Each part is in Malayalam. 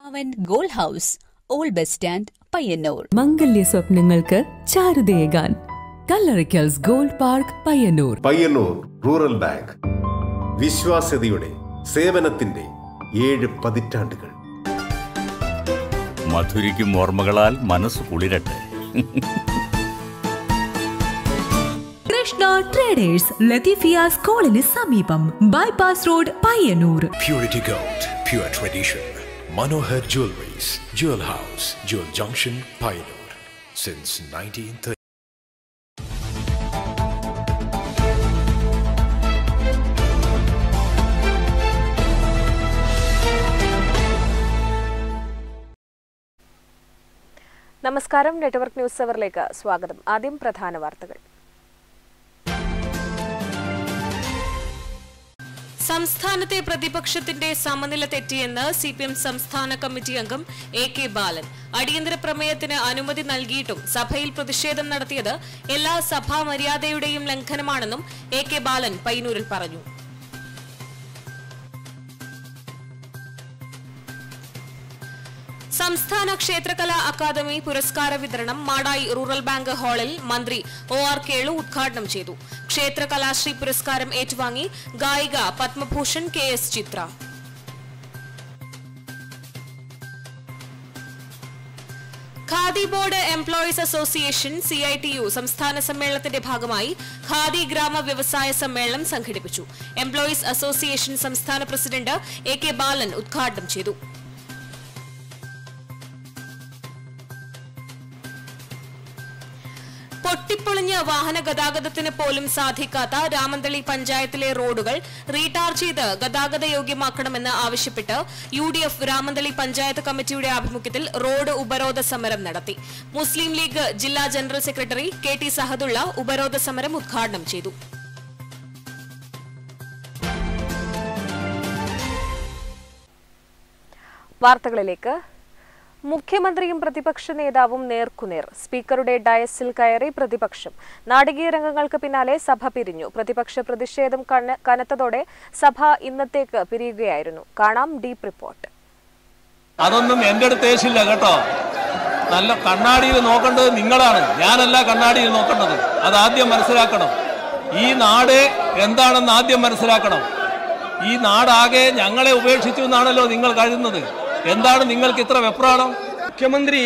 അവൻ gold house old bus stand Payyanur മംഗല്യ സ്വപ്നങ്ങൾക്ക് ചാരുതയേകാൻ Kallarickals gold park Payyanur Payyanur rural bank വിശ്വാസ്യതയുടെ സേവനത്തിന്റെ ഏഴ് പതിറ്റാണ്ടുകൾ മധുരിക്കും ഓർമ്മകളാൽ മനസ്സ് കുളിരട്ടെ കൃഷ്ണ ട്രേഡേഴ്സ് ലത്തീഫിയ സ്കൂളിന് സമീപം bypass road Payyanur Purity Gold, pure tradition. Manohar Jewelries, Jewel House, Jewel Junction, Pioneer. Since 1930. നമസ്കാരം നെറ്റ്വർക്ക് ന്യൂസ് അവറിലേക്ക് സ്വാഗതം ആദ്യം പ്രധാന വാർത്തകൾ സംസ്ഥാനത്തെ പ്രതിപക്ഷത്തിന്റെ സമനില തെറ്റിയെന്ന് സി പി എം സംസ്ഥാന കമ്മിറ്റി അംഗം എ കെ ബാലൻ അടിയന്തര പ്രമേയത്തിന് അനുമതി നൽകിയിട്ടും സഭയിൽ പ്രതിഷേധം നടത്തിയത് എല്ലാ സഭാ മര്യാദയുടെയും ലംഘനമാണെന്നും എ കെ ബാലൻ പയ്യന്നൂരിൽ പറഞ്ഞു സംസ്ഥാന ക്ഷേത്രകലാ അക്കാദമി പുരസ്കാര വിതരണം മാടായി റൂറൽ ബാങ്ക് ഹാളിൽ മന്ത്രി ഒ ആർ കേളു ഉദ്ഘാടനം ചെയ്തു ക്ഷേത്രകലാശ്രീ പുരസ്കാരം ഏറ്റുവാങ്ങി ഗായിക Padma Bhushan K S Chithra Khadi board employees association C I T U സംസ്ഥാന സമ്മേളനത്തിന്റെ ഭാഗമായി ഖാദി ഗ്രാമ വ്യവസായ സമ്മേളനം സംഘടിപ്പിച്ചു എംപ്ലോയീസ് അസോസിയേഷൻ സംസ്ഥാന പ്രസിഡന്റ് എ കെ ബാലൻ ഉദ്ഘാടനം ചെയ്തു പൊട്ടിപ്പൊളിഞ്ഞ വാഹന ഗതാഗതത്തിന് പോലും സാധിക്കാത്ത രാമന്തളി പഞ്ചായത്തിലെ റോഡുകൾ റീടാർ ചെയ്ത് ഗതാഗത യോഗ്യമാക്കണമെന്ന് ആവശ്യപ്പെട്ട് U D F Ramanthali panchayat കമ്മിറ്റിയുടെ ആഭിമുഖ്യത്തിൽ റോഡ് ഉപരോധ സമരം നടത്തി മുസ്ലിം ലീഗ് ജില്ലാ general secretary K T Sahadulla ഉപരോധ സമരം ഉദ്ഘാടനം ചെയ്തു വാർത്തകളിലേക്ക് മുഖ്യമന്ത്രിയും പ്രതിപക്ഷ നേതാവും നേർക്കുനേർ സ്പീക്കറുടെ ഡയസിൽ കയറി പ്രതിപക്ഷം നാടകീയ രംഗങ്ങൾക്ക് പിന്നാലെ സഭ പിരിഞ്ഞു പ്രതിപക്ഷ പ്രതിഷേധം കന- കനത്തതോടെ സഭ ഇന്നത്തേക്ക് പിരിയുകയായിരുന്നു കാണാം ഡീപ് റിപ്പോർട്ട് അതൊന്നും എൻ്റെ അടുത്ത് ഏശില്ല കേട്ടോ നല്ല കണ്ണാടിയിൽ നോക്കേണ്ടത് നിങ്ങളാണ് ഞാനല്ല കണ്ണാടിയിൽ നോക്കേണ്ടത് അത് ആദ്യം മനസ്സിലാക്കണം ഈ നാട് എന്താണെന്ന് ആദ്യം മനസ്സിലാക്കണം ഈ നാടാകെ ഞങ്ങളെ ഉപേക്ഷിച്ചു എന്നാണല്ലോ നിങ്ങൾ കരുതുന്നത് എന്താണ് നിങ്ങൾക്ക് ഇത്ര വെപ്രാളം മുഖ്യമന്ത്രി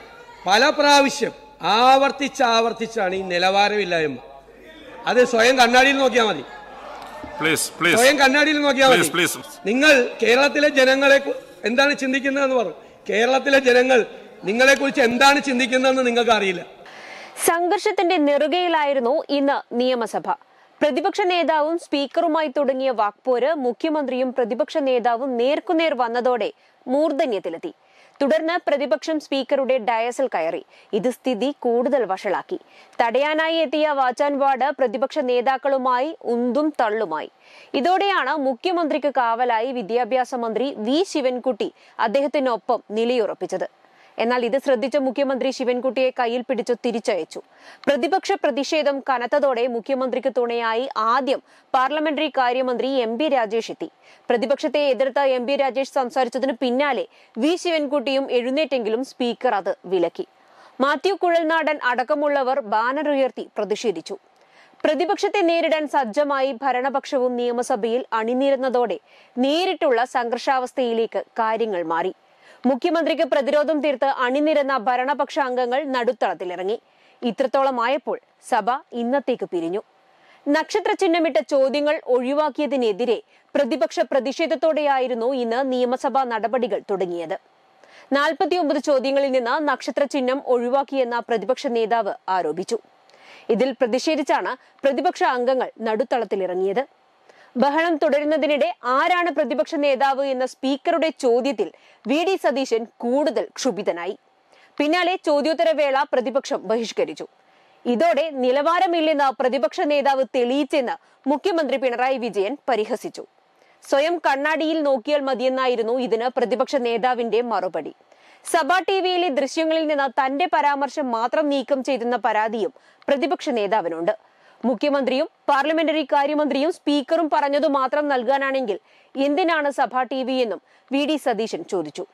പല പ്രാവശ്യം ആവർത്തിച്ച് ആവർത്തിച്ചാണ് ഈ നിലവാരമില്ലായ്മ അത് സ്വയം കണ്ണാടിയിൽ നോക്കിയാൽ മതി പ്ലീസ് പ്ലീസ് സ്വയം കണ്ണാടിയിൽ നോക്കിയാൽ മതി Please, please. നിങ്ങൾ കേരളത്തിലെ ജനങ്ങളെ കു- എന്താണ് ചിന്തിക്കുന്നതെന്ന് പറഞ്ഞു കേരളത്തിലെ ജനങ്ങൾ നിങ്ങളെ കുറിച്ച് എന്താണ് ചിന്തിക്കുന്നതെന്ന് നിങ്ങൾക്ക് അറിയില്ല സംഘർഷത്തിന്റെ നെറുകയിലായിരുന്നു ഇന്ന് നിയമസഭ പ്രതിപക്ഷ നേതാവും സ്പീക്കറുമായി തുടങ്ങിയ വാക്പോര് മുഖ്യമന്ത്രിയും പ്രതിപക്ഷ നേതാവും നേർക്കുനേർ വന്നതോടെ മൂർധന്യത്തിലെത്തി തുടർന്ന് പ്രതിപക്ഷം സ്പീക്കറുടെ ഡയസിൽ കയറി ഇത് സ്ഥിതി കൂടുതൽ വഷളാക്കി തടയാനായി എത്തിയ വാച്ചാൻ വാർഡ് പ്രതിപക്ഷ നേതാക്കളുമായി ഉന്തും തള്ളുമായി ഇതോടെയാണ് മുഖ്യമന്ത്രിക്ക് കാവലായി വിദ്യാഭ്യാസ മന്ത്രി വി ശിവൻകുട്ടി അദ്ദേഹത്തിനൊപ്പം നിലയുറപ്പിച്ചത് എന്നാൽ ഇത് ശ്രദ്ധിച്ച മുഖ്യമന്ത്രി ശിവൻകുട്ടിയെ കയ്യിൽ പിടിച്ചു തിരിച്ചയച്ചു പ്രതിപക്ഷ പ്രതിഷേധം കനത്തതോടെ മുഖ്യമന്ത്രിക്ക് തുണയായി ആദ്യം പാർലമെന്ററി കാര്യമന്ത്രി എം പി രാജേഷ് എത്തി പ്രതിപക്ഷത്തെ എതിർത്ത എം പി രാജേഷ് സംസാരിച്ചതിന് പിന്നാലെ വി ശിവൻകുട്ടിയും എഴുന്നേറ്റെങ്കിലും സ്പീക്കർ അത് വിലക്കി മാത്യു കുഴൽനാടൻ അടക്കമുള്ളവർ ബാനർ ഉയർത്തി പ്രതിഷേധിച്ചു പ്രതിപക്ഷത്തെ നേരിടാൻ സജ്ജമായി ഭരണപക്ഷവും നിയമസഭയിൽ അണിനിരന്നതോടെ നേരിട്ടുള്ള സംഘർഷാവസ്ഥയിലേക്ക് കാര്യങ്ങൾ മാറി മുഖ്യമന്ത്രിക്ക് പ്രതിരോധം തീർത്ത് അണിനിരന്ന ഭരണപക്ഷ അംഗങ്ങൾ നടുത്തളത്തിലിറങ്ങി ഇത്രത്തോളമായപ്പോൾ സഭ ഇന്നത്തേക്ക് പിരിഞ്ഞു നക്ഷത്ര ചിഹ്നമിട്ട ചോദ്യങ്ങൾ ഒഴിവാക്കിയതിനെതിരെ പ്രതിപക്ഷ പ്രതിഷേധത്തോടെയായിരുന്നു ഇന്ന് നിയമസഭാ നടപടികൾ തുടങ്ങിയത് നാൽപ്പത്തിയൊമ്പത് ചോദ്യങ്ങളിൽ നിന്ന് നക്ഷത്ര ചിഹ്നം ഒഴിവാക്കിയെന്ന പ്രതിപക്ഷ നേതാവ് ആരോപിച്ചു ഇതിൽ പ്രതിഷേധിച്ചാണ് പ്രതിപക്ഷ അംഗങ്ങൾ നടുത്തളത്തിലിറങ്ങിയത് ബഹളം തുടരുന്നതിനിടെ ആരാണ് പ്രതിപക്ഷ നേതാവ് എന്ന സ്പീക്കറുടെ ചോദ്യത്തിൽ വി ഡി സതീശൻ കൂടുതൽ ക്ഷുഭിതനായി പിന്നാലെ ചോദ്യോത്തരവേള പ്രതിപക്ഷം ബഹിഷ്കരിച്ചു ഇതോടെ നിലവാരമില്ലെന്ന് പ്രതിപക്ഷ നേതാവ് തെളിയിച്ചെന്ന് മുഖ്യമന്ത്രി പിണറായി വിജയൻ പരിഹസിച്ചു സ്വയം കണ്ണാടിയിൽ നോക്കിയാൽ മതിയെന്നായിരുന്നു ഇതിന് പ്രതിപക്ഷ നേതാവിന്റെ മറുപടി സഭാ ടിവിയിലെ ദൃശ്യങ്ങളിൽ നിന്ന് തന്റെ പരാമർശം മാത്രം നീക്കം ചെയ്തെന്ന പരാതിയും പ്രതിപക്ഷ നേതാവിനുണ്ട് മുഖ്യമന്ത്രിയും പാർലമെന്ററി കാര്യമന്ത്രിയും സ്പീക്കറും പറഞ്ഞതു മാത്രം നൽകാനാണെങ്കിൽ എന്തിനാണ് സഭാ ടി വി എന്നും വി ഡി സതീശൻ ചോദിച്ചു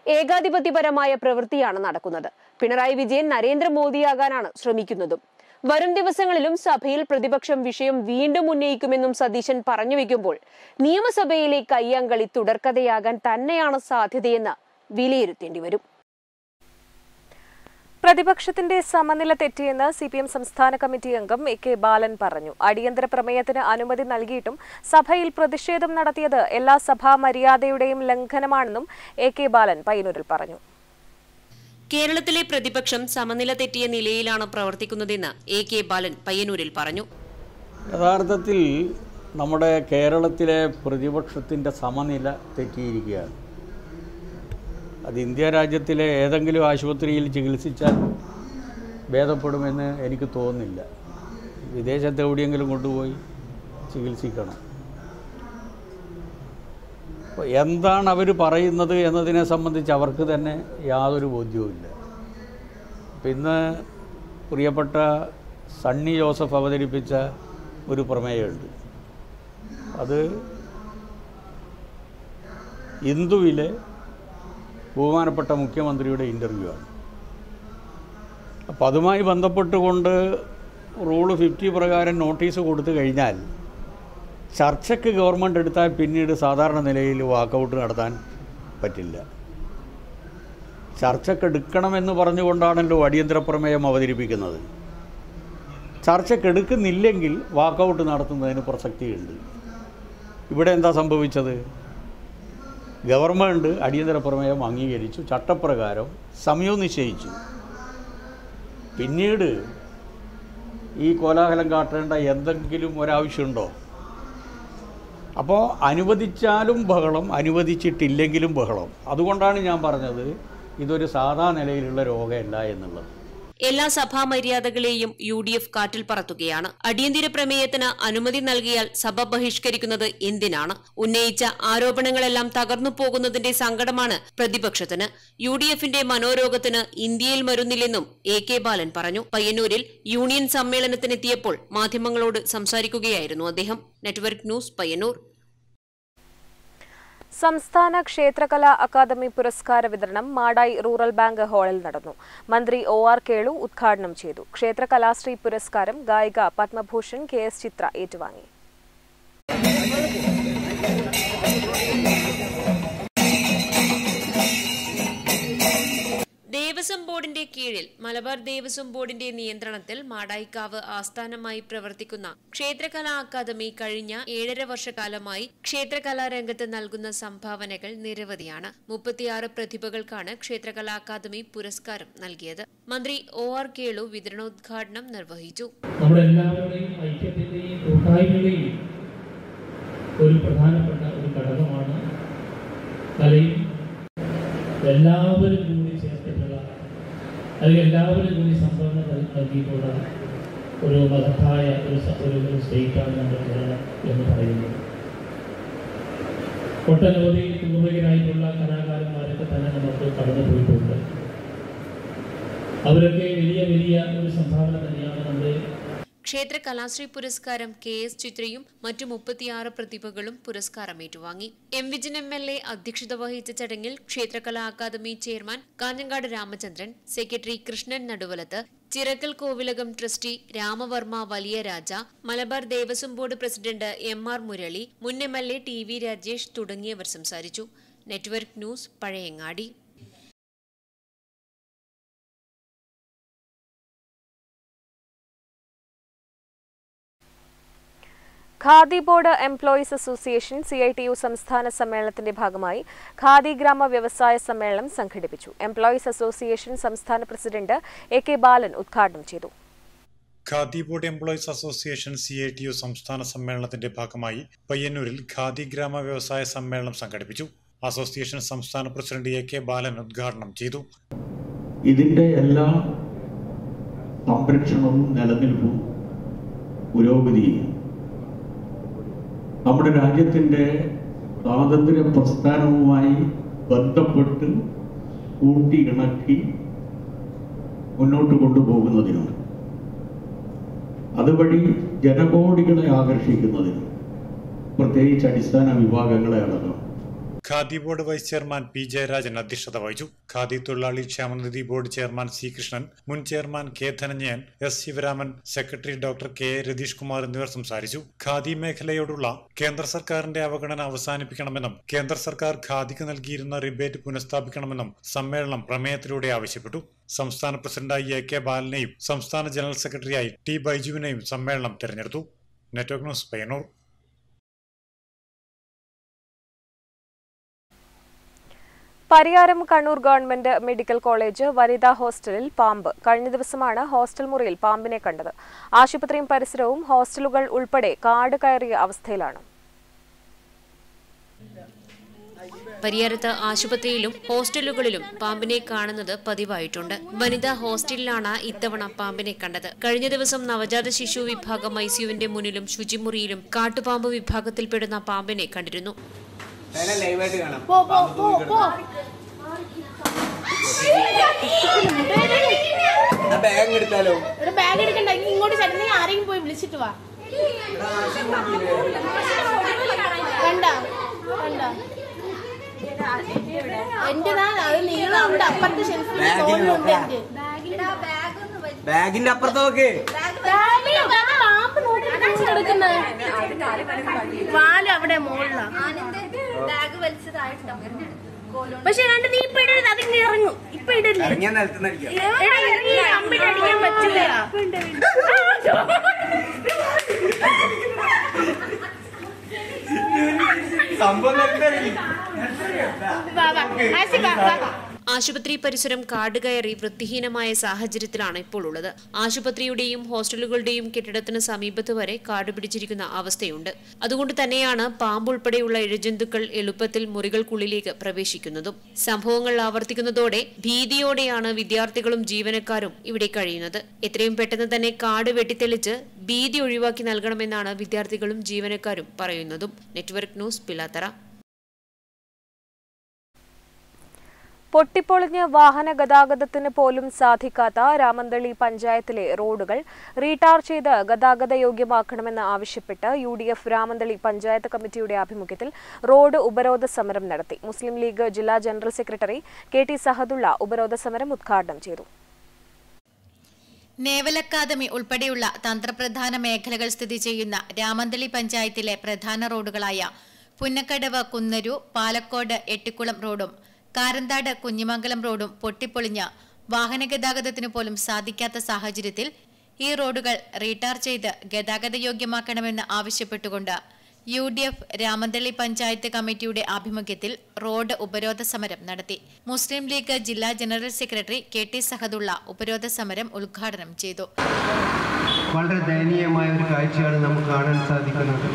ഏകാധിപത്യപരമായ പ്രവൃത്തിയാണ് നടക്കുന്നത് പിണറായി വിജയൻ നരേന്ദ്രമോദിയാകാനാണ് ശ്രമിക്കുന്നതും വരും ദിവസങ്ങളിലും സഭയിൽ പ്രതിപക്ഷം വിഷയം വീണ്ടും ഉന്നയിക്കുമെന്നും സതീശൻ പറഞ്ഞു വെക്കുമ്പോൾ നിയമസഭയിലെ കയ്യാങ്കളി തുടർക്കഥയാകാൻ തന്നെയാണ് സാധ്യതയെന്ന് വിലയിരുത്തേണ്ടി വരും പ്രതിപക്ഷത്തിന്റെ സമനില തെറ്റിയെന്ന് സി പി എം സംസ്ഥാന കമ്മിറ്റി അംഗം എ കെ ബാലൻ പറഞ്ഞു അടിയന്തര പ്രമേയത്തിന് അനുമതി നൽകിയിട്ടും സഭയിൽ പ്രതിഷേധം നടത്തിയത് എല്ലാ സഭാ മര്യാദയുടെയും ലംഘനമാണെന്നും എ കെ ബാലൻ പയ്യന്നൂരിൽ പറഞ്ഞു കേരളത്തിലെ പ്രതിപക്ഷം സമനില തെറ്റിയ നിലയിലാണ് പ്രവർത്തിക്കുന്നതെന്ന് എ കെ ബാലൻ പയ്യന്നൂരിൽ പറഞ്ഞു യഥാർത്ഥത്തിൽ നമ്മുടെ കേരളത്തിലെ പ്രതിപക്ഷത്തിൻ്റെ സമനില തെറ്റിയിരിക്കുകയാണ് അത് ഇന്ത്യ രാജ്യത്തിലെ ഏതെങ്കിലും ആശുപത്രിയിൽ ചികിത്സിച്ചാൽ ഭേദപ്പെടുമെന്ന് എനിക്ക് തോന്നുന്നില്ല വിദേശത്ത് എവിടെയെങ്കിലും കൊണ്ടുപോയി ചികിത്സിക്കണം അപ്പോൾ എന്താണ് അവർ പറയുന്നത് എന്നതിനെ സംബന്ധിച്ച് അവർക്ക് തന്നെ യാതൊരു ബോധ്യവുമില്ല അപ്പം ഇന്ന് പ്രിയപ്പെട്ട സണ്ണി ജോസഫ് അവതരിപ്പിച്ച ഒരു പ്രമേയമുണ്ട് അത് ഇന്ദുവിലെ ബഹുമാനപ്പെട്ട മുഖ്യമന്ത്രിയുടെ ഇൻ്റർവ്യൂ ആണ് അപ്പോൾ അതുമായി ബന്ധപ്പെട്ടുകൊണ്ട് റൂള് ഫിഫ്റ്റി പ്രകാരം നോട്ടീസ് കൊടുത്തു കഴിഞ്ഞാൽ ചർച്ചയ്ക്ക് ഗവൺമെൻറ് എടുത്താൽ പിന്നീട് സാധാരണ നിലയിൽ വാക്കൗട്ട് നടത്താൻ പറ്റില്ല ചർച്ചയ്ക്ക് എടുക്കണമെന്ന് പറഞ്ഞുകൊണ്ടാണല്ലോ അടിയന്തര പ്രമേയം അവതരിപ്പിക്കുന്നത് ചർച്ചയ്ക്ക് എടുക്കുന്നില്ലെങ്കിൽ വാക്കൗട്ട് നടത്തുന്നതിന് പ്രസക്തിയുണ്ട് ഇവിടെ എന്താ സംഭവിച്ചത് ഗവൺമെൻറ് അടിയന്തര പ്രമേയം അംഗീകരിച്ചു ചട്ടപ്രകാരം സമയവും നിശ്ചയിച്ചു പിന്നീട് ഈ കോലാഹലം കാട്ടേണ്ട എന്തെങ്കിലും ഒരാവശ്യമുണ്ടോ അപ്പോൾ അനുവദിച്ചാലും ബഹളം അനുവദിച്ചിട്ടില്ലെങ്കിലും ബഹളം അതുകൊണ്ടാണ് ഞാൻ പറഞ്ഞത് ഇതൊരു സാധാ നിലയിലുള്ള രോഗമല്ല എന്നുള്ളത് എല്ലാ സഭാ മര്യാദകളെയും യു ഡി എഫ് കാറ്റിൽ പറത്തുകയാണ് അടിയന്തര പ്രമേയത്തിന് അനുമതി നൽകിയാൽ സഭ ബഹിഷ്കരിക്കുന്നത് എന്തിനാണ് ഉന്നയിച്ച ആരോപണങ്ങളെല്ലാം തകർന്നു പോകുന്നതിന്റെ സങ്കടമാണ് പ്രതിപക്ഷത്തിന് യു ഡി എഫിന്റെ മനോരോഗത്തിന് ഇന്ത്യയിൽ മരുന്നില്ലെന്നും എ കെ ബാലൻ പറഞ്ഞു പയ്യന്നൂരിൽ യൂണിയൻ സമ്മേളനത്തിനെത്തിയപ്പോൾ മാധ്യമങ്ങളോട് സംസാരിക്കുകയായിരുന്നു അദ്ദേഹം നെറ്റ്വർക്ക് ന്യൂസ് പയ്യന്നൂർ സംസ്ഥാന ക്ഷേത്രകലാ അക്കാദമി പുരസ്കാര വിതരണം മാടായി റൂറൽ ബാങ്ക് ഹാളിൽ നടന്നു മന്ത്രി ഒ ആർ കേളു ഉദ്ഘാടനം ചെയ്തു ക്ഷേത്രകലാശ്രീ പുരസ്കാരം ഗായിക പത്മഭൂഷൺ കെ എസ് ചിത്ര ഏറ്റുവാങ്ങി ദേവസ്വം ബോർഡിന്റെ കീഴിൽ മലബാർ ദേവസ്വം ബോർഡിന്റെ നിയന്ത്രണത്തിൽ മാടായിക്കാവ് ആസ്ഥാനമായി പ്രവർത്തിക്കുന്ന ക്ഷേത്രകലാ അക്കാദമി കഴിഞ്ഞ ഏഴര വർഷക്കാലമായി ക്ഷേത്രകലാ രംഗത്ത് നൽകുന്ന സംഭാവനകൾ നിരവധിയാണ് മുപ്പത്തിയാറ് പ്രതിഭകൾക്കാണ് ക്ഷേത്രകലാ അക്കാദമി പുരസ്കാരം നൽകിയത് മന്ത്രി ഒ ആർ കേളു വിതരണോദ്ഘാടനം നിർവഹിച്ചു നമ്മുടെ എല്ലാവരുടെയും ഐക്യത്തിന്റെയും കൂട്ടായ്മയുടെയും ഒരു പ്രധാനപ്പെട്ട ഒരു ഘടകമാണ് കലയും എല്ലാവരും കൂടി ചേർത്തിട്ടുള്ള അല്ലെങ്കിൽ എല്ലാവരും കൂടി സംഭാവന നൽ- നൽകിയിട്ടുള്ള ഒരു മഹത്തായ ഒരു സ- ഒരു ഒരു സ്റ്റേറ്റാണ് നമ്മുടെ കേരളം എന്ന് പറയുന്നത് ഒട്ടനവധി പൂർവികരായിട്ടുള്ള കലാകാരന്മാരൊക്കെ തന്നെ നമുക്ക് കടന്നു പോയിട്ടുണ്ട് അവരൊക്കെ വലിയ വലിയ ഒരു സംഭാവന തന്നെയാണ് നമ്മുടെ ക്ഷേത്ര കലാശ്രീ പുരസ്കാരം കെ എസ് ചിത്രയും മറ്റു മുപ്പത്തിയാറ് പ്രതിഭകളും പുരസ്കാരം ഏറ്റുവാങ്ങി M Vijin M L A അധ്യക്ഷത വഹിച്ച ചടങ്ങിൽ ക്ഷേത്രകലാ academy chairman Kanhangad Ramachandran secretary Krishnan Naduvalath Chirakkal Kovilakam trustee Ramavarma വലിയ Raja Malabar Devaswom board president M R Murali മുൻ M L A T V Rajesh തുടങ്ങിയവർ സംസാരിച്ചു network news Pazhayangadi Khadi board employees association C I T U സംസ്ഥാന സമ്മേളനത്തിന്റെ ഭാഗമായി ഖാദി ഗ്രാമ വ്യവസായ സമ്മേളനം സംഘടിപ്പിച്ചു എംപ്ലോയീസ് അസോസിയേഷൻ സംസ്ഥാന പ്രസിഡന്റ് എ കെ ബാലൻ ഉദ്ഘാടനം ചെയ്തു khadi board employees association C I T U സംസ്ഥാന സമ്മേളനത്തിന്റെ ഭാഗമായി പയ്യന്നൂരിൽ ഖാദി ഗ്രാമ വ്യവസായ സമ്മേളനം സംഘടിപ്പിച്ചു അസോസിയേഷൻ സംസ്ഥാന പ്രസിഡന്റ് എ കെ ബാലൻ ഉദ്ഘാടനം ചെയ്തു ഇതിൻ്റെ എല്ലാ സംരക്ഷണവും നിലനിൽപ്പും പുരോഗതിയും നമ്മുടെ രാജ്യത്തിൻ്റെ സ്വാതന്ത്ര്യ പ്രസ്ഥാനവുമായി ബന്ധപ്പെട്ട് കൂട്ടി ഇണക്കി മുന്നോട്ട് കൊണ്ടുപോകുന്നതിനും അതുവഴി ജനകോടികളെ ആകർഷിക്കുന്നതിനും പ്രത്യേകിച്ച് അടിസ്ഥാന വിഭാഗങ്ങളെ അടക്കം Khadi board vice chairman P Jayarajan അധ്യക്ഷത വഹിച്ചു ഖാദി തൊഴിലാളി ക്ഷേമനിധി ബോർഡ് ചെയർമാൻ സി കൃഷ്ണൻ മുൻ chairman K Dhananjayan S Sivaraman secretary doctor K A Ratheesh Kumar എന്നിവർ സംസാരിച്ചു ഖാദി മേഖലയോടുള്ള കേന്ദ്ര സർക്കാരിന്റെ അവഗണന അവസാനിപ്പിക്കണമെന്നും കേന്ദ്ര സർക്കാർ ഖാദിക്ക് നൽകിയിരുന്ന റിബേറ്റ് പുനഃസ്ഥാപിക്കണമെന്നും സമ്മേളനം പ്രമേയത്തിലൂടെ ആവശ്യപ്പെട്ടു സംസ്ഥാന പ്രസിഡന്റായി എ കെ ബാലനെയും സംസ്ഥാന ജനറൽ സെക്രട്ടറിയായി ടി ബൈജുവിനെയും സമ്മേളനം തെരഞ്ഞെടുത്തു network news Payyanur Pariyaram Kannur government medical college വനിതാ ഹോസ്റ്റലിൽ പാമ്പ് കഴിഞ്ഞ ദിവസമാണ് ഹോസ്റ്റൽ മുറിയിൽ പാമ്പിനെ കണ്ടത് ആശുപത്രിയും പരിസരവും ഹോസ്റ്റലുകൾ ഉൾപ്പെടെ കാട് കയറിയ അവസ്ഥയിലാണ് പരിയാരത്ത് ആശുപത്രിയിലും ഹോസ്റ്റലുകളിലും പാമ്പിനെ കാണുന്നത് പതിവായിട്ടുണ്ട് വനിതാ ഹോസ്റ്റലിലാണ് ഇത്തവണ പാമ്പിനെ കണ്ടത് കഴിഞ്ഞ ദിവസം നവജാത ശിശു വിഭാഗം ഐസിയുവിന്റെ മുന്നിലും ശുചിമുറിയിലും കാട്ടുപാമ്പ് വിഭാഗത്തിൽപ്പെടുന്ന പാമ്പിനെ കണ്ടിരുന്നു ലൈവായിട്ട് കാണാം പോ പോ പോ പോ ആ ബാഗ് എടുത്താലോ ഒരു ബാഗ് എടുക്കണ്ട ഇനി ഇങ്ങോട്ട് ചേട്ടനെ ആരെങ്കിലും പോയി വിളിച്ചിട്ട് വാ കണ്ട കണ്ട എന്റേതാ അത് നീളമുണ്ട് അപ്പുറത്തെ ഷെൽഫിൽ ബാഗിൽ തോന്നുന്നുണ്ട് നോക്കാം. എന്റെ ബാഗിന്റെ അപ്പുറത്ത് നോക്ക് ബാഗിൽ പാമ്പ് നോക്കി കിടക്കുന്നത് വാല് അവിടെ മുകളിലാ ബാഗ് വലിച്ചതായിട്ടുണ്ടാവും പക്ഷെ കണ്ട് നീ ഇപ്പൊ ഇടരുത് അതിങ്ങനെ ഇറങ്ങും ഇപ്പൊ ഇടരുത് ഇറങ്ങിയാൽ നിലത്ത് നടിക്കാം എടാ, ഈ കമ്പിട്ട് അടിക്കാൻ പറ്റില്ല സംഭവം നിലത്തടി. വാ വാ ആസി വാ വാ വാ ആശുപത്രി പരിസരം കാട് കയറി വൃത്തിഹീനമായ സാഹചര്യത്തിലാണ് ഇപ്പോൾ ഉള്ളത് ആശുപത്രിയുടെയും ഹോസ്റ്റലുകളുടെയും കെട്ടിടത്തിന് സമീപത്ത് വരെ കാട് പിടിച്ചിരിക്കുന്ന അവസ്ഥയുണ്ട് അതുകൊണ്ട് തന്നെയാണ് പാമ്പ് ഉൾപ്പെടെയുള്ള ഇഴജന്തുക്കൾ എളുപ്പത്തിൽ മുറികൾക്കുള്ളിലേക്ക് പ്രവേശിക്കുന്നതും സംഭവങ്ങൾ ആവർത്തിക്കുന്നതോടെ ഭീതിയോടെയാണ് വിദ്യാർത്ഥികളും ജീവനക്കാരും ഇവിടെ കഴിയുന്നത് എത്രയും പെട്ടെന്ന് തന്നെ കാട് വെട്ടിത്തെളിച്ച് ഭീതി ഒഴിവാക്കി നൽകണമെന്നാണ് വിദ്യാർത്ഥികളും ജീവനക്കാരും പറയുന്നതും നെറ്റ്വർക്ക് ന്യൂസ് പിലാത്തറ പൊട്ടിപ്പൊളിഞ്ഞ് വാഹന ഗതാഗതത്തിന് പോലും സാധിക്കാത്ത രാമന്തളി പഞ്ചായത്തിലെ റോഡുകൾ റീടാർ ചെയ്ത് ഗതാഗത യോഗ്യമാക്കണമെന്ന് ആവശ്യപ്പെട്ട് U D F Ramanthali panchayat കമ്മിറ്റിയുടെ ആഭിമുഖ്യത്തിൽ റോഡ് ഉപരോധ സമരം നടത്തി മുസ്ലിം ലീഗ് ജില്ലാ general secretary K T Sahadulla ഉപരോധ സമരം ഉദ്ഘാടനം ചെയ്തു നേവൽ അക്കാദമി ഉൾപ്പെടെയുള്ള തന്ത്രപ്രധാന മേഖലകൾ സ്ഥിതി ചെയ്യുന്ന രാമന്തളി പഞ്ചായത്തിലെ പ്രധാന റോഡുകളായ പുന്നക്കടവ് കുന്നരു പാലക്കോട് എട്ടിക്കുളം റോഡും കാരന്താട് കുഞ്ഞിമംഗലം റോഡും പൊട്ടിപ്പൊളിഞ്ഞ് വാഹനഗതാഗതത്തിന് പോലും സാധിക്കാത്ത സാഹചര്യത്തിൽ ഈ റോഡുകൾ റീടാർ ചെയ്ത് ഗതാഗത യോഗ്യമാക്കണമെന്ന് ആവശ്യപ്പെട്ടുകൊണ്ട് U D F Ramanthali panchayat കമ്മിറ്റിയുടെ ആഭിമുഖ്യത്തിൽ റോഡ് ഉപരോധ സമരം നടത്തി മുസ്ലിം ലീഗ് ജില്ലാ general secretary K T Sahadulla ഉപരോധ സമരം ഉദ്ഘാടനം ചെയ്തു വളരെ ദയനീയമായ ഒരു കാഴ്ചയാണ് നമുക്ക് കാണാൻ സാധിക്കുന്നത്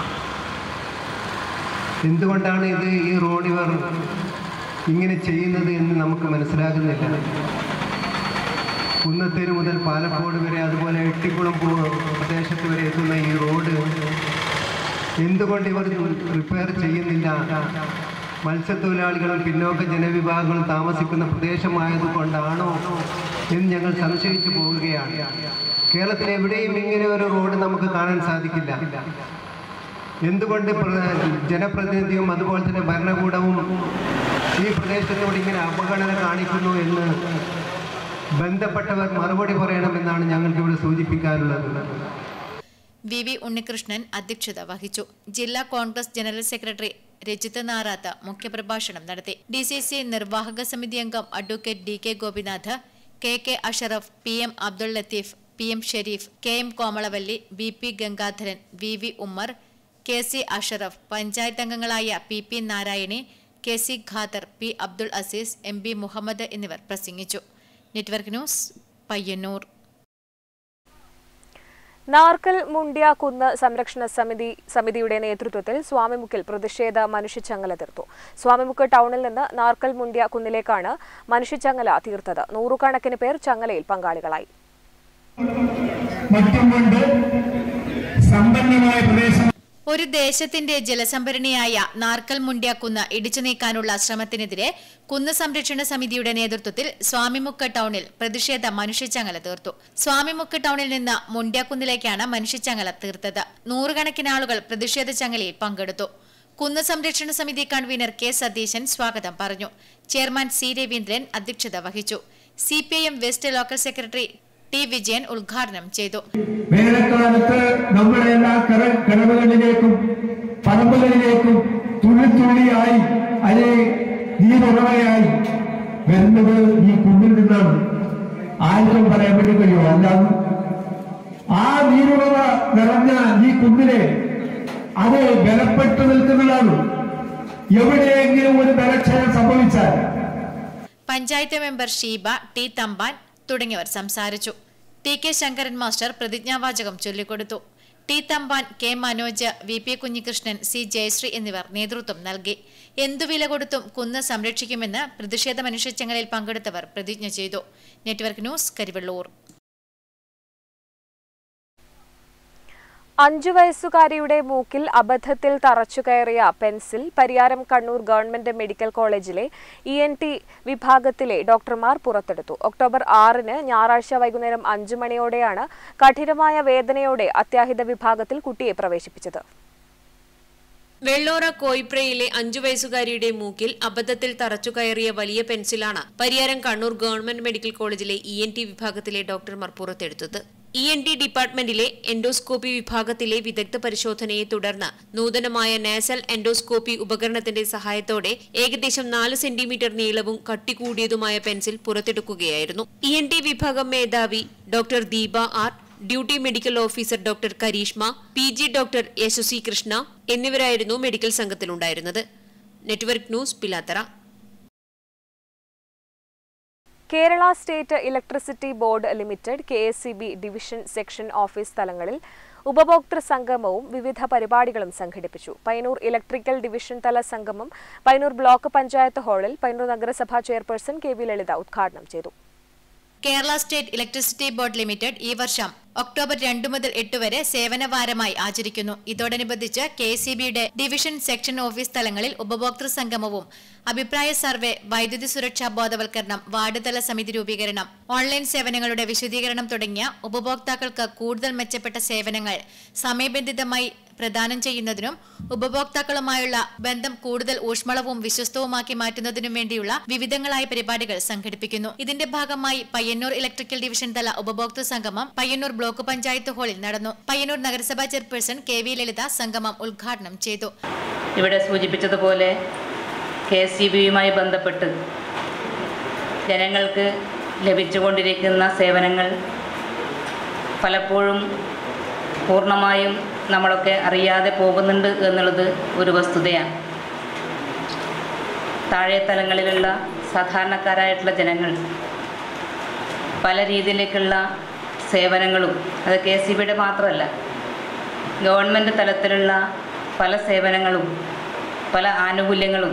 എന്തുകൊണ്ടാണ് ഇത് ഈ റോഡ് ഇവർ ഇങ്ങനെ ചെയ്യുന്നത് എന്ന് നമുക്ക് മനസ്സിലാകുന്നില്ല കുന്നത്തേര് മുതൽ പാലക്കോട് വരെ അതുപോലെ എട്ടിക്കുളം പോ- പ്രദേശത്ത് വരെ എത്തുന്ന ഈ റോഡ് എന്തുകൊണ്ട് ഇവർ റിപ്പയർ ചെയ്യുന്നില്ല മത്സ്യത്തൊഴിലാളികളും പിന്നോക്ക ജനവിഭാഗങ്ങളും താമസിക്കുന്ന പ്രദേശമായതുകൊണ്ടാണോ എന്ന് ഞങ്ങൾ സംശയിച്ചു പോവുകയാണ് കേരളത്തിൽ എവിടെയും ഇങ്ങനെ ഒരു റോഡ് നമുക്ക് കാണാൻ സാധിക്കില്ല എന്തുകൊണ്ട് പ്ര- ജനപ്രതിനിധിയും അതുപോലെ തന്നെ ഭരണകൂടവും ഈ പ്രദേശത്തോട് ഇങ്ങനെ അവഗണന കാണിക്കുന്നു എന്ന് ബന്ധപ്പെട്ടവർ മറുപടി പറയണമെന്നാണ് ഞങ്ങൾക്ക് ഇവിടെ സൂചിപ്പിക്കാനുള്ളത് വി വി ഉണ്ണികൃഷ്ണൻ അധ്യക്ഷത വഹിച്ചു ജില്ലാ കോൺഗ്രസ് ജനറൽ സെക്രട്ടറി രജിത്ത് നാറാത്ത് മുഖ്യപ്രഭാഷണം നടത്തി ഡി സി സി നിർവാഹക സമിതി അംഗം advocate D K Gopinath K K Ashraf P M Abdul Latheef P M Shareef K M Komalavalli B P Gangadharan V V Ummer K C Ashraf panchayat അംഗങ്ങളായ P P Narayani K C Khader P Abdul Aziz M B Muhammad എന്നിവർ പ്രസംഗിച്ചു നെറ്റ്വർക്ക് ന്യൂസ് പയ്യന്നൂർ നാർക്കൽ മുണ്ടിയ കുന്ന് സംരക്ഷണ സമിതി സമിതിയുടെ നേതൃത്വത്തിൽ സ്വാമിമുക്കിൽ പ്രതിഷേധ മനുഷ്യച്ചങ്ങല തീർത്തു സ്വാമിമുക്ക് ടൗണിൽ നിന്ന് നാർക്കൽ മുണ്ടിയ കുന്നിലേക്കാണ് മനുഷ്യച്ചങ്ങല തീർത്തത് നൂറുകണക്കിന് പേർ ചങ്ങലയിൽ പങ്കാളികളായി മറ്റും കൊണ്ട് സമ്പന്നമായ പ്രദേശം ഒരു ദേശത്തിന്റെ ജലസംഭരണിയായ നാർക്കൽ മുണ്ട്യാക്കുന്ന് ഇടിച്ചു നീക്കാനുള്ള ശ്രമത്തിനെതിരെ കുന്ന് സംരക്ഷണ സമിതിയുടെ നേതൃത്വത്തിൽ സ്വാമിമുക്ക് ടൗണിൽ പ്രതിഷേധ മനുഷ്യച്ചങ്ങല തീർത്തു സ്വാമിമുക്ക് ടൗണിൽ നിന്ന് മുണ്ട്യാക്കുന്നിലേക്കാണ് മനുഷ്യച്ചങ്ങല തീർത്തത് നൂറുകണക്കിന് ആളുകൾ പ്രതിഷേധ ചങ്ങലയിൽ പങ്കെടുത്തു കുന്ന് സംരക്ഷണ സമിതി കൺവീനർ കെ സതീശൻ സ്വാഗതം പറഞ്ഞു ചെയർമാൻ സി രവീന്ദ്രൻ അധ്യക്ഷത വഹിച്ചു C P I M west local secretary T Vijayan ഉദ്ഘാടനം ചെയ്തു വേനൽക്കാലത്ത് നമ്മുടെ എല്ലാ കര കിണറുകളിലേക്കും പറമ്പുകളിലേക്കും തുള്ളി തുള്ളിയായി അല്ലെ നീരുറവയായി വരുന്നത് ഈ കുന്നിൽ നിന്നാണ് ആർക്കും പറയാൻ വേണ്ടി കഴിയുമോ അല്ലാതെ ആ നീരുറവ നിറഞ്ഞ ഈ കുന്നിലെ അത് ബലപ്പെട്ടു നിൽക്കുന്നതാണ് എവിടെയെങ്കിലും ഒരു ബലക്ഷയം സംഭവിച്ചാൽ പഞ്ചായത്ത് മെമ്പർ ഷീബ ടി തമ്പാൻ തുടങ്ങിയവർ സംസാരിച്ചു ടി കെ ശങ്കരൻ മാസ്റ്റർ പ്രതിജ്ഞാവാചകം ചൊല്ലിക്കൊടുത്തു T Thampan K Manoj V P Kunhikrishnan C Jayasree എന്നിവർ നേതൃത്വം നൽകി എന്തു വില കൊടുത്തും കുന്ന് സംരക്ഷിക്കുമെന്ന് പ്രതിഷേധ മനുഷ്യച്ചങ്ങലിൽ പങ്കെടുത്തവർ പ്രതിജ്ഞ ചെയ്തു നെറ്റ്വർക്ക് ന്യൂസ് കരിവള്ളൂർ അഞ്ചു വയസ്സുകാരിയുടെ മൂക്കിൽ അബദ്ധത്തിൽ തറച്ചുകയറിയ pencil Pariyaram Kannur government medical കോളേജിലെ ഇ എൻ ടി വിഭാഗത്തിലെ ഡോക്ടർമാർ പുറത്തെടുത്തു ഒക്ടോബർ ആറിന് ഞായറാഴ്ച വൈകുന്നേരം അഞ്ചു മണിയോടെയാണ് കഠിനമായ വേദനയോടെ അത്യാഹിത വിഭാഗത്തിൽ കുട്ടിയെ പ്രവേശിപ്പിച്ചത് വെള്ളോറ കോയിപ്രയിലെ അഞ്ചു വയസ്സുകാരിയുടെ മൂക്കിൽ അബദ്ധത്തിൽ തറച്ചു കയറിയ വലിയ പെൻസിലാണ് പരിയാരം കണ്ണൂർ ഗവൺമെന്റ് മെഡിക്കൽ കോളേജിലെ ഇ എൻ ടി വിഭാഗത്തിലെ ഡോക്ടർമാർ പുറത്തെടുത്തത് ഇ എൻ ടി ഡിപ്പാർട്ട്മെന്റിലെ എൻഡോസ്കോപ്പി വിഭാഗത്തിലെ വിദഗ്ധ പരിശോധനയെ തുടർന്ന് നൂതനമായ നാസൽ എൻഡോസ്കോപ്പി ഉപകരണത്തിന്റെ സഹായത്തോടെ ഏകദേശം നാല് സെന്റിമീറ്റർ നീളവും കട്ടികൂടിയതുമായ പെൻസിൽ പുറത്തെടുക്കുകയായിരുന്നു ഇ എൻ ടി വിഭാഗം മേധാവി doctor Deepa R duty medical officer doctor Karishma P G doctor Yashasvi Krishna എന്നിവരായിരുന്നു മെഡിക്കൽ സംഘത്തിലുണ്ടായിരുന്നത് network news Pilathara Kerala state electricity board limited K S E B division section office തലങ്ങളിൽ ഉപഭോക്തൃ സംഗമവും വിവിധ പരിപാടികളും സംഘടിപ്പിച്ചു പൈനൂർ ഇലക്ട്രിക്കൽ ഡിവിഷൻ തല സംഗമം പൈനൂർ ബ്ലോക്ക് പഞ്ചായത്ത് ഹാളിൽ പൈനൂർ നഗരസഭാ ചെയർപേഴ്സൺ കെ വി ലളിത ഉദ്ഘാടനം ചെയ്തു Kerala state electricity board limited ഈ വർഷം ഒക്ടോബർ രണ്ടു മുതൽ എട്ട് വരെ സേവന വാരമായി ആചരിക്കുന്നു ഇതോടനുബന്ധിച്ച് കെ സി ബിയുടെ ഡിവിഷൻ സെക്ഷൻ ഓഫീസ് തലങ്ങളിൽ ഉപഭോക്തൃ സംഗമവും അഭിപ്രായ സർവേ വൈദ്യുതി സുരക്ഷാ ബോധവൽക്കരണം വാർഡ് തല സമിതി രൂപീകരണം ഓൺലൈൻ സേവനങ്ങളുടെ വിശദീകരണം തുടങ്ങിയ ഉപഭോക്താക്കൾക്ക് കൂടുതൽ മെച്ചപ്പെട്ട സേവനങ്ങൾ സമയബന്ധിതമായി പ്രദാനം ചെയ്യുന്നതിനും ഉപഭോക്താക്കളുമായുള്ള ബന്ധം കൂടുതൽ ഊഷ്മളവും വിശ്വസ്തവുമാക്കി മാറ്റുന്നതിനും വേണ്ടിയുള്ള വിവിധങ്ങളായ പരിപാടികൾ സംഘടിപ്പിക്കുന്നു ഇതിന്റെ ഭാഗമായി പയ്യന്നൂർ ഇലക്ട്രിക്കൽ ഡിവിഷൻ തല ഉപഭോക്തൃ സംഗമം പയ്യന്നൂർ ബ്ലോക്ക് പഞ്ചായത്ത് ഹാളിൽ നടന്നു പയ്യന്നൂർ നഗരസഭാ ചെയർപേഴ്സൺ കെ വി ലളിത സംഗമം ഉദ്ഘാടനം ചെയ്തു ഇവിടെ സൂചിപ്പിച്ചതുപോലെ കെ എസ് സി ബിയുമായി ബന്ധപ്പെട്ട് ജനങ്ങൾക്ക് ലഭിച്ചുകൊണ്ടിരിക്കുന്ന സേവനങ്ങൾ പലപ്പോഴും പൂർണ്ണമായും നമ്മളൊക്കെ അറിയാതെ പോകുന്നുണ്ട് എന്നുള്ളത് ഒരു വസ്തുതയാണ് താഴെ തലങ്ങളിലുള്ള സാധാരണക്കാരായിട്ടുള്ള ജനങ്ങൾ പല രീതിയിലേക്കുള്ള സേവനങ്ങളും അത് കെ സി ബിയുടെ മാത്രമല്ല ഗവൺമെൻറ് തലത്തിലുള്ള പല സേവനങ്ങളും പല ആനുകൂല്യങ്ങളും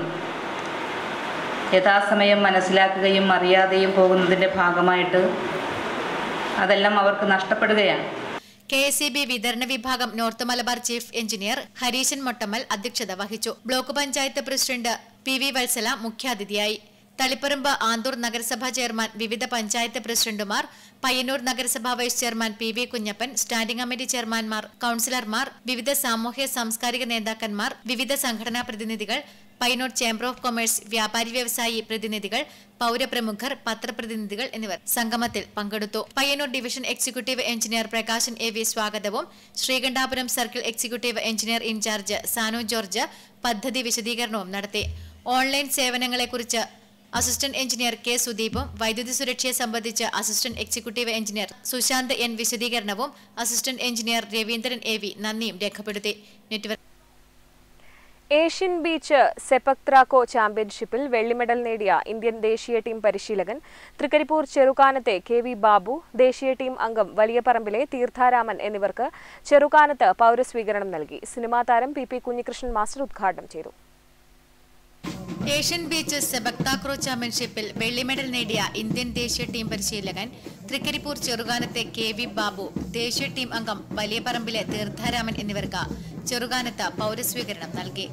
യഥാസമയം മനസ്സിലാക്കുകയും അറിയാതെയും പോകുന്നതിൻ്റെ ഭാഗമായിട്ട് അതെല്ലാം അവർക്ക് നഷ്ടപ്പെടുകയാണ് കെ എസ് ഇ ബി വിതരണ വിഭാഗം north Malabar chief engineer Hareeshan Mottammal അധ്യക്ഷത വഹിച്ചു block panchayat president P V Valsala മുഖ്യാതിഥിയായി തളിപ്പറമ്പ് ആന്തൂർ നഗരസഭാ ചെയർമാൻ വിവിധ പഞ്ചായത്ത് പ്രസിഡന്റുമാർ പയ്യന്നൂർ നഗരസഭാ vice chairman P V Kunhappan standing committee ചെയർമാൻമാർ കൌൺസിലർമാർ വിവിധ സാമൂഹ്യ സാംസ്കാരിക നേതാക്കന്മാർ വിവിധ സംഘടനാ പ്രതിനിധികൾ പയ്യന്നൂർ ചേംബർ ഓഫ് കൊമേഴ്സ് വ്യാപാരി വ്യവസായി പ്രതിനിധികൾ പൗരപ്രമുഖർ പത്രപ്രതിനിധികൾ എന്നിവർ സംഗമത്തിൽ പങ്കെടുത്തു Payyanur division executive engineer Prakashan A V സ്വാഗതവും Sreekandapuram circle executive engineer in charge Sanu George പദ്ധതി വിശദീകരണവും നടത്തി ഓൺലൈൻ സേവനങ്ങളെക്കുറിച്ച് അസിസ്റ്റന്റ് എഞ്ചിനീയർ കെ സുദീപും വൈദ്യുതി സുരക്ഷയെ സംബന്ധിച്ച് assistant executive engineer Sushanth N വിശദീകരണവും assistant engineer Raveendran A V നന്ദിയും രേഖപ്പെടുത്തി നെറ്റ്വർക്ക് ഏഷ്യൻ ബീച്ച് സെപക് ത്രാക്കോ ചാമ്പ്യൻഷിപ്പിൽ വെള്ളി മെഡൽ നേടിയ ഇന്ത്യൻ ദേശീയ ടീം പരിശീലകൻ തൃക്കരിപ്പൂർ ചെറുകാനത്തെ കെ വി ബാബു ദേശീയ ടീം അംഗം വലിയപറമ്പിലെ തീർത്ഥാരാമൻ എന്നിവർക്ക് ചെറുകാനത്ത് പൗരസ്വീകരണം നൽകി സിനിമാ താരം പി പി കുഞ്ഞികൃഷ്ണൻ മാസ്റ്റർ ഉദ്ഘാടനം ചെയ്തു ഏഷ്യൻ ബീച്ച് സെബക്താക്രോ ചാമ്പ്യൻഷിപ്പിൽ വെള്ളി മെഡൽ നേടിയ ഇന്ത്യൻ ദേശീയ ടീം പരിശീലകൻ തൃക്കരിപ്പൂർ ചെറുകാനത്തെ കെ വി ബാബു ദേശീയ ടീം അംഗം വലിയപറമ്പിലെ തീർത്ഥാരാമൻ എന്നിവർക്ക് ചെറുകാനത്ത് പൗരസ്വീകരണം നൽകി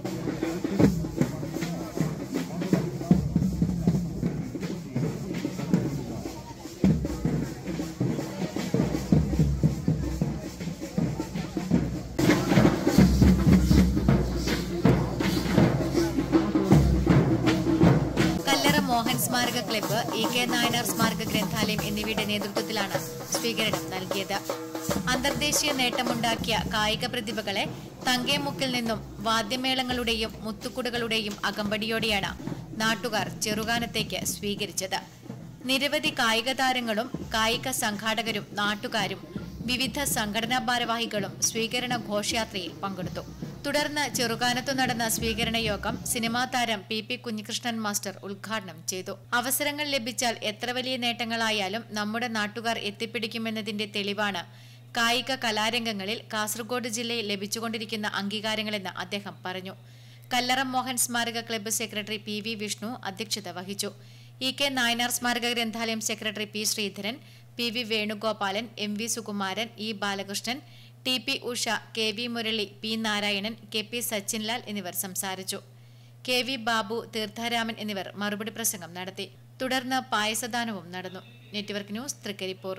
സ്മാരക ക്ലബ്ബ് ഇ കെ നായനാർ സ്മാരക ഗ്രന്ഥാലയം എന്നിവയുടെ നേതൃത്വത്തിലാണ് സ്വീകരണം നൽകിയത് അന്തർദേശീയ നേട്ടമുണ്ടാക്കിയ കായിക പ്രതിഭകളെ തങ്കേമുക്കിൽ നിന്നും വാദ്യമേളങ്ങളുടെയും മുത്തുക്കുടുകളുടെയും അകമ്പടിയോടെയാണ് നാട്ടുകാർ ചെറുകാനത്തേക്ക് സ്വീകരിച്ചത് നിരവധി കായിക താരങ്ങളും കായിക സംഘാടകരും നാട്ടുകാരും വിവിധ സംഘടനാ ഭാരവാഹികളും സ്വീകരണ ഘോഷയാത്രയിൽ പങ്കെടുത്തു തുടർന്ന് ചെറുകാനത്തു നടന്ന സ്വീകരണ യോഗം സിനിമാ താരം പി പി കുഞ്ഞികൃഷ്ണൻ മാസ്റ്റർ ഉദ്ഘാടനം ചെയ്തു അവസരങ്ങൾ ലഭിച്ചാൽ എത്ര വലിയ നേട്ടങ്ങളായാലും നമ്മുടെ നാട്ടുകാർ എത്തിപ്പിടിക്കുമെന്നതിന്റെ തെളിവാണ് കായിക കലാരംഗങ്ങളിൽ കാസർഗോഡ് ജില്ലയിൽ ലഭിച്ചുകൊണ്ടിരിക്കുന്ന അംഗീകാരങ്ങളെന്ന് അദ്ദേഹം പറഞ്ഞു കല്ലറം മോഹൻ സ്മാരക club secretary P V Vishnu അധ്യക്ഷത വഹിച്ചു ഇ കെ നായനാർ സ്മാരക ഗ്രന്ഥാലയം secretary P Sreedharan P V Venugopalan M V Sukumaran E Balakrishnan T P Usha K V Murali P Narayanan K P Sachinlal എന്നിവർ സംസാരിച്ചു കെ വി ബാബു തീർത്ഥാരാമൻ എന്നിവർ മറുപടി പ്രസംഗം നടത്തി തുടർന്ന് പായസദാനവും നടന്നു നെറ്റ്വർക്ക് ന്യൂസ് തൃക്കരിപ്പൂർ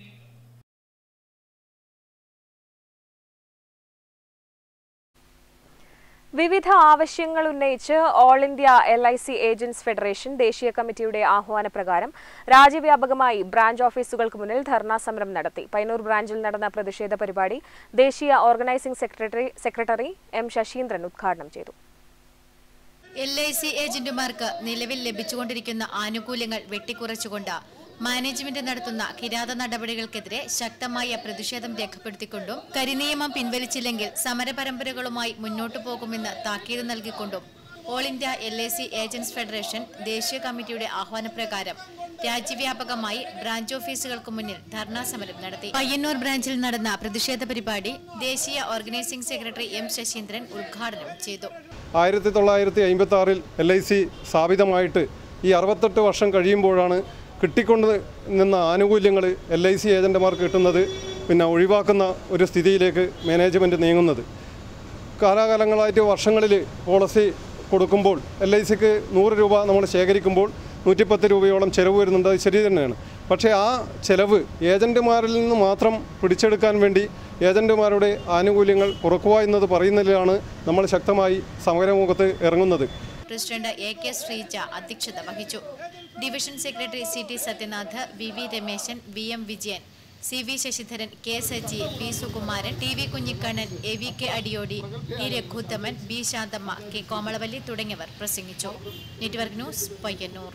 വിവിധ ആവശ്യങ്ങൾ ഉന്നയിച്ച് all India L I C agents federation ദേശീയ കമ്മിറ്റിയുടെ ആഹ്വാനപ്രകാരം രാജ്യവ്യാപകമായി ബ്രാഞ്ച് ഓഫീസുകൾക്ക് മുന്നിൽ ധർണാ സമരം നടത്തി പൈനൂർ ബ്രാഞ്ചിൽ നടന്ന പ്രതിഷേധ പരിപാടി ദേശീയ organising secretary secretary M Saseendran ഉദ്ഘാടനം ചെയ്തു എൽ ഐ സി ഏജന്റുമാർക്ക് നിലവിൽ ലഭിച്ചുകൊണ്ടിരിക്കുന്ന ആനുകൂല്യങ്ങൾ വെട്ടിക്കുറച്ചുകൊണ്ട് മാനേജ്മെന്റ് നടത്തുന്ന കിരാത നടപടികൾക്കെതിരെ ശക്തമായ പ്രതിഷേധം രേഖപ്പെടുത്തിക്കൊണ്ടും കരിനിയമം പിൻവലിച്ചില്ലെങ്കിൽ സമരപരമ്പരകളുമായി മുന്നോട്ടു പോകുമെന്ന് താക്കീത് നൽകിക്കൊണ്ടും all India L I C agents federation ദേശീയ കമ്മിറ്റിയുടെ ആഹ്വാനപ്രകാരം രാജ്യവ്യാപകമായി ബ്രാഞ്ച് ഓഫീസുകൾക്ക് മുന്നിൽ ധർണാ സമരം നടത്തി പയ്യന്നൂർ ബ്രാഞ്ചിൽ നടന്ന പ്രതിഷേധ പരിപാടി ദേശീയ ഓർഗനൈസിംഗ് സെക്രട്ടറി എം ശശീന്ദ്രൻ ഉദ്ഘാടനം ചെയ്തു ആയിരത്തി തൊള്ളായിരത്തി അമ്പത്തി ആറിൽ എൽ ഐ സി സ്ഥാപിതമായിട്ട് ഈ അറുപത്തെട്ട് വർഷം കഴിയുമ്പോഴാണ് കിട്ടിക്കൊണ്ട് നിന്ന ആനുകൂല്യങ്ങൾ എൽ ഐ സി ഏജൻറ്റുമാർക്ക് കിട്ടുന്നത് പിന്നെ ഒഴിവാക്കുന്ന ഒരു സ്ഥിതിയിലേക്ക് മാനേജ്മെൻറ്റ് നീങ്ങുന്നത് കാലാകാലങ്ങളായിട്ട് വർഷങ്ങളിൽ പോളിസി കൊടുക്കുമ്പോൾ എൽ ഐ സിക്ക് നൂറ് രൂപ നമ്മൾ ശേഖരിക്കുമ്പോൾ നൂറ്റിപ്പത്ത് രൂപയോളം ചിലവ് വരുന്നുണ്ട് അത് ശരി തന്നെയാണ് പക്ഷേ ആ ചിലവ് ഏജൻറ്റുമാരിൽ നിന്ന് മാത്രം പിടിച്ചെടുക്കാൻ വേണ്ടി ഏജൻറ്റുമാരുടെ ആനുകൂല്യങ്ങൾ കുറക്കുക എന്നത് പറയുന്നതിലാണ് നമ്മൾ ശക്തമായി സമരമുഖത്ത് ഇറങ്ങുന്നത് പ്രസിഡന്റ് എ കെ ശ്രീജ അധ്യക്ഷത വഹിച്ചു division secretary C T Sathyanath V V Rameshan V M Vijayan C V Sasidharan K Saji P Sukumaran T V Kunhikannan A V K Adiyodi T Raghuthaman B Santhamma K Komalavalli തുടങ്ങിയവർ പ്രസംഗിച്ചു നെറ്റ്വർക്ക് ന്യൂസ് പയ്യന്നൂർ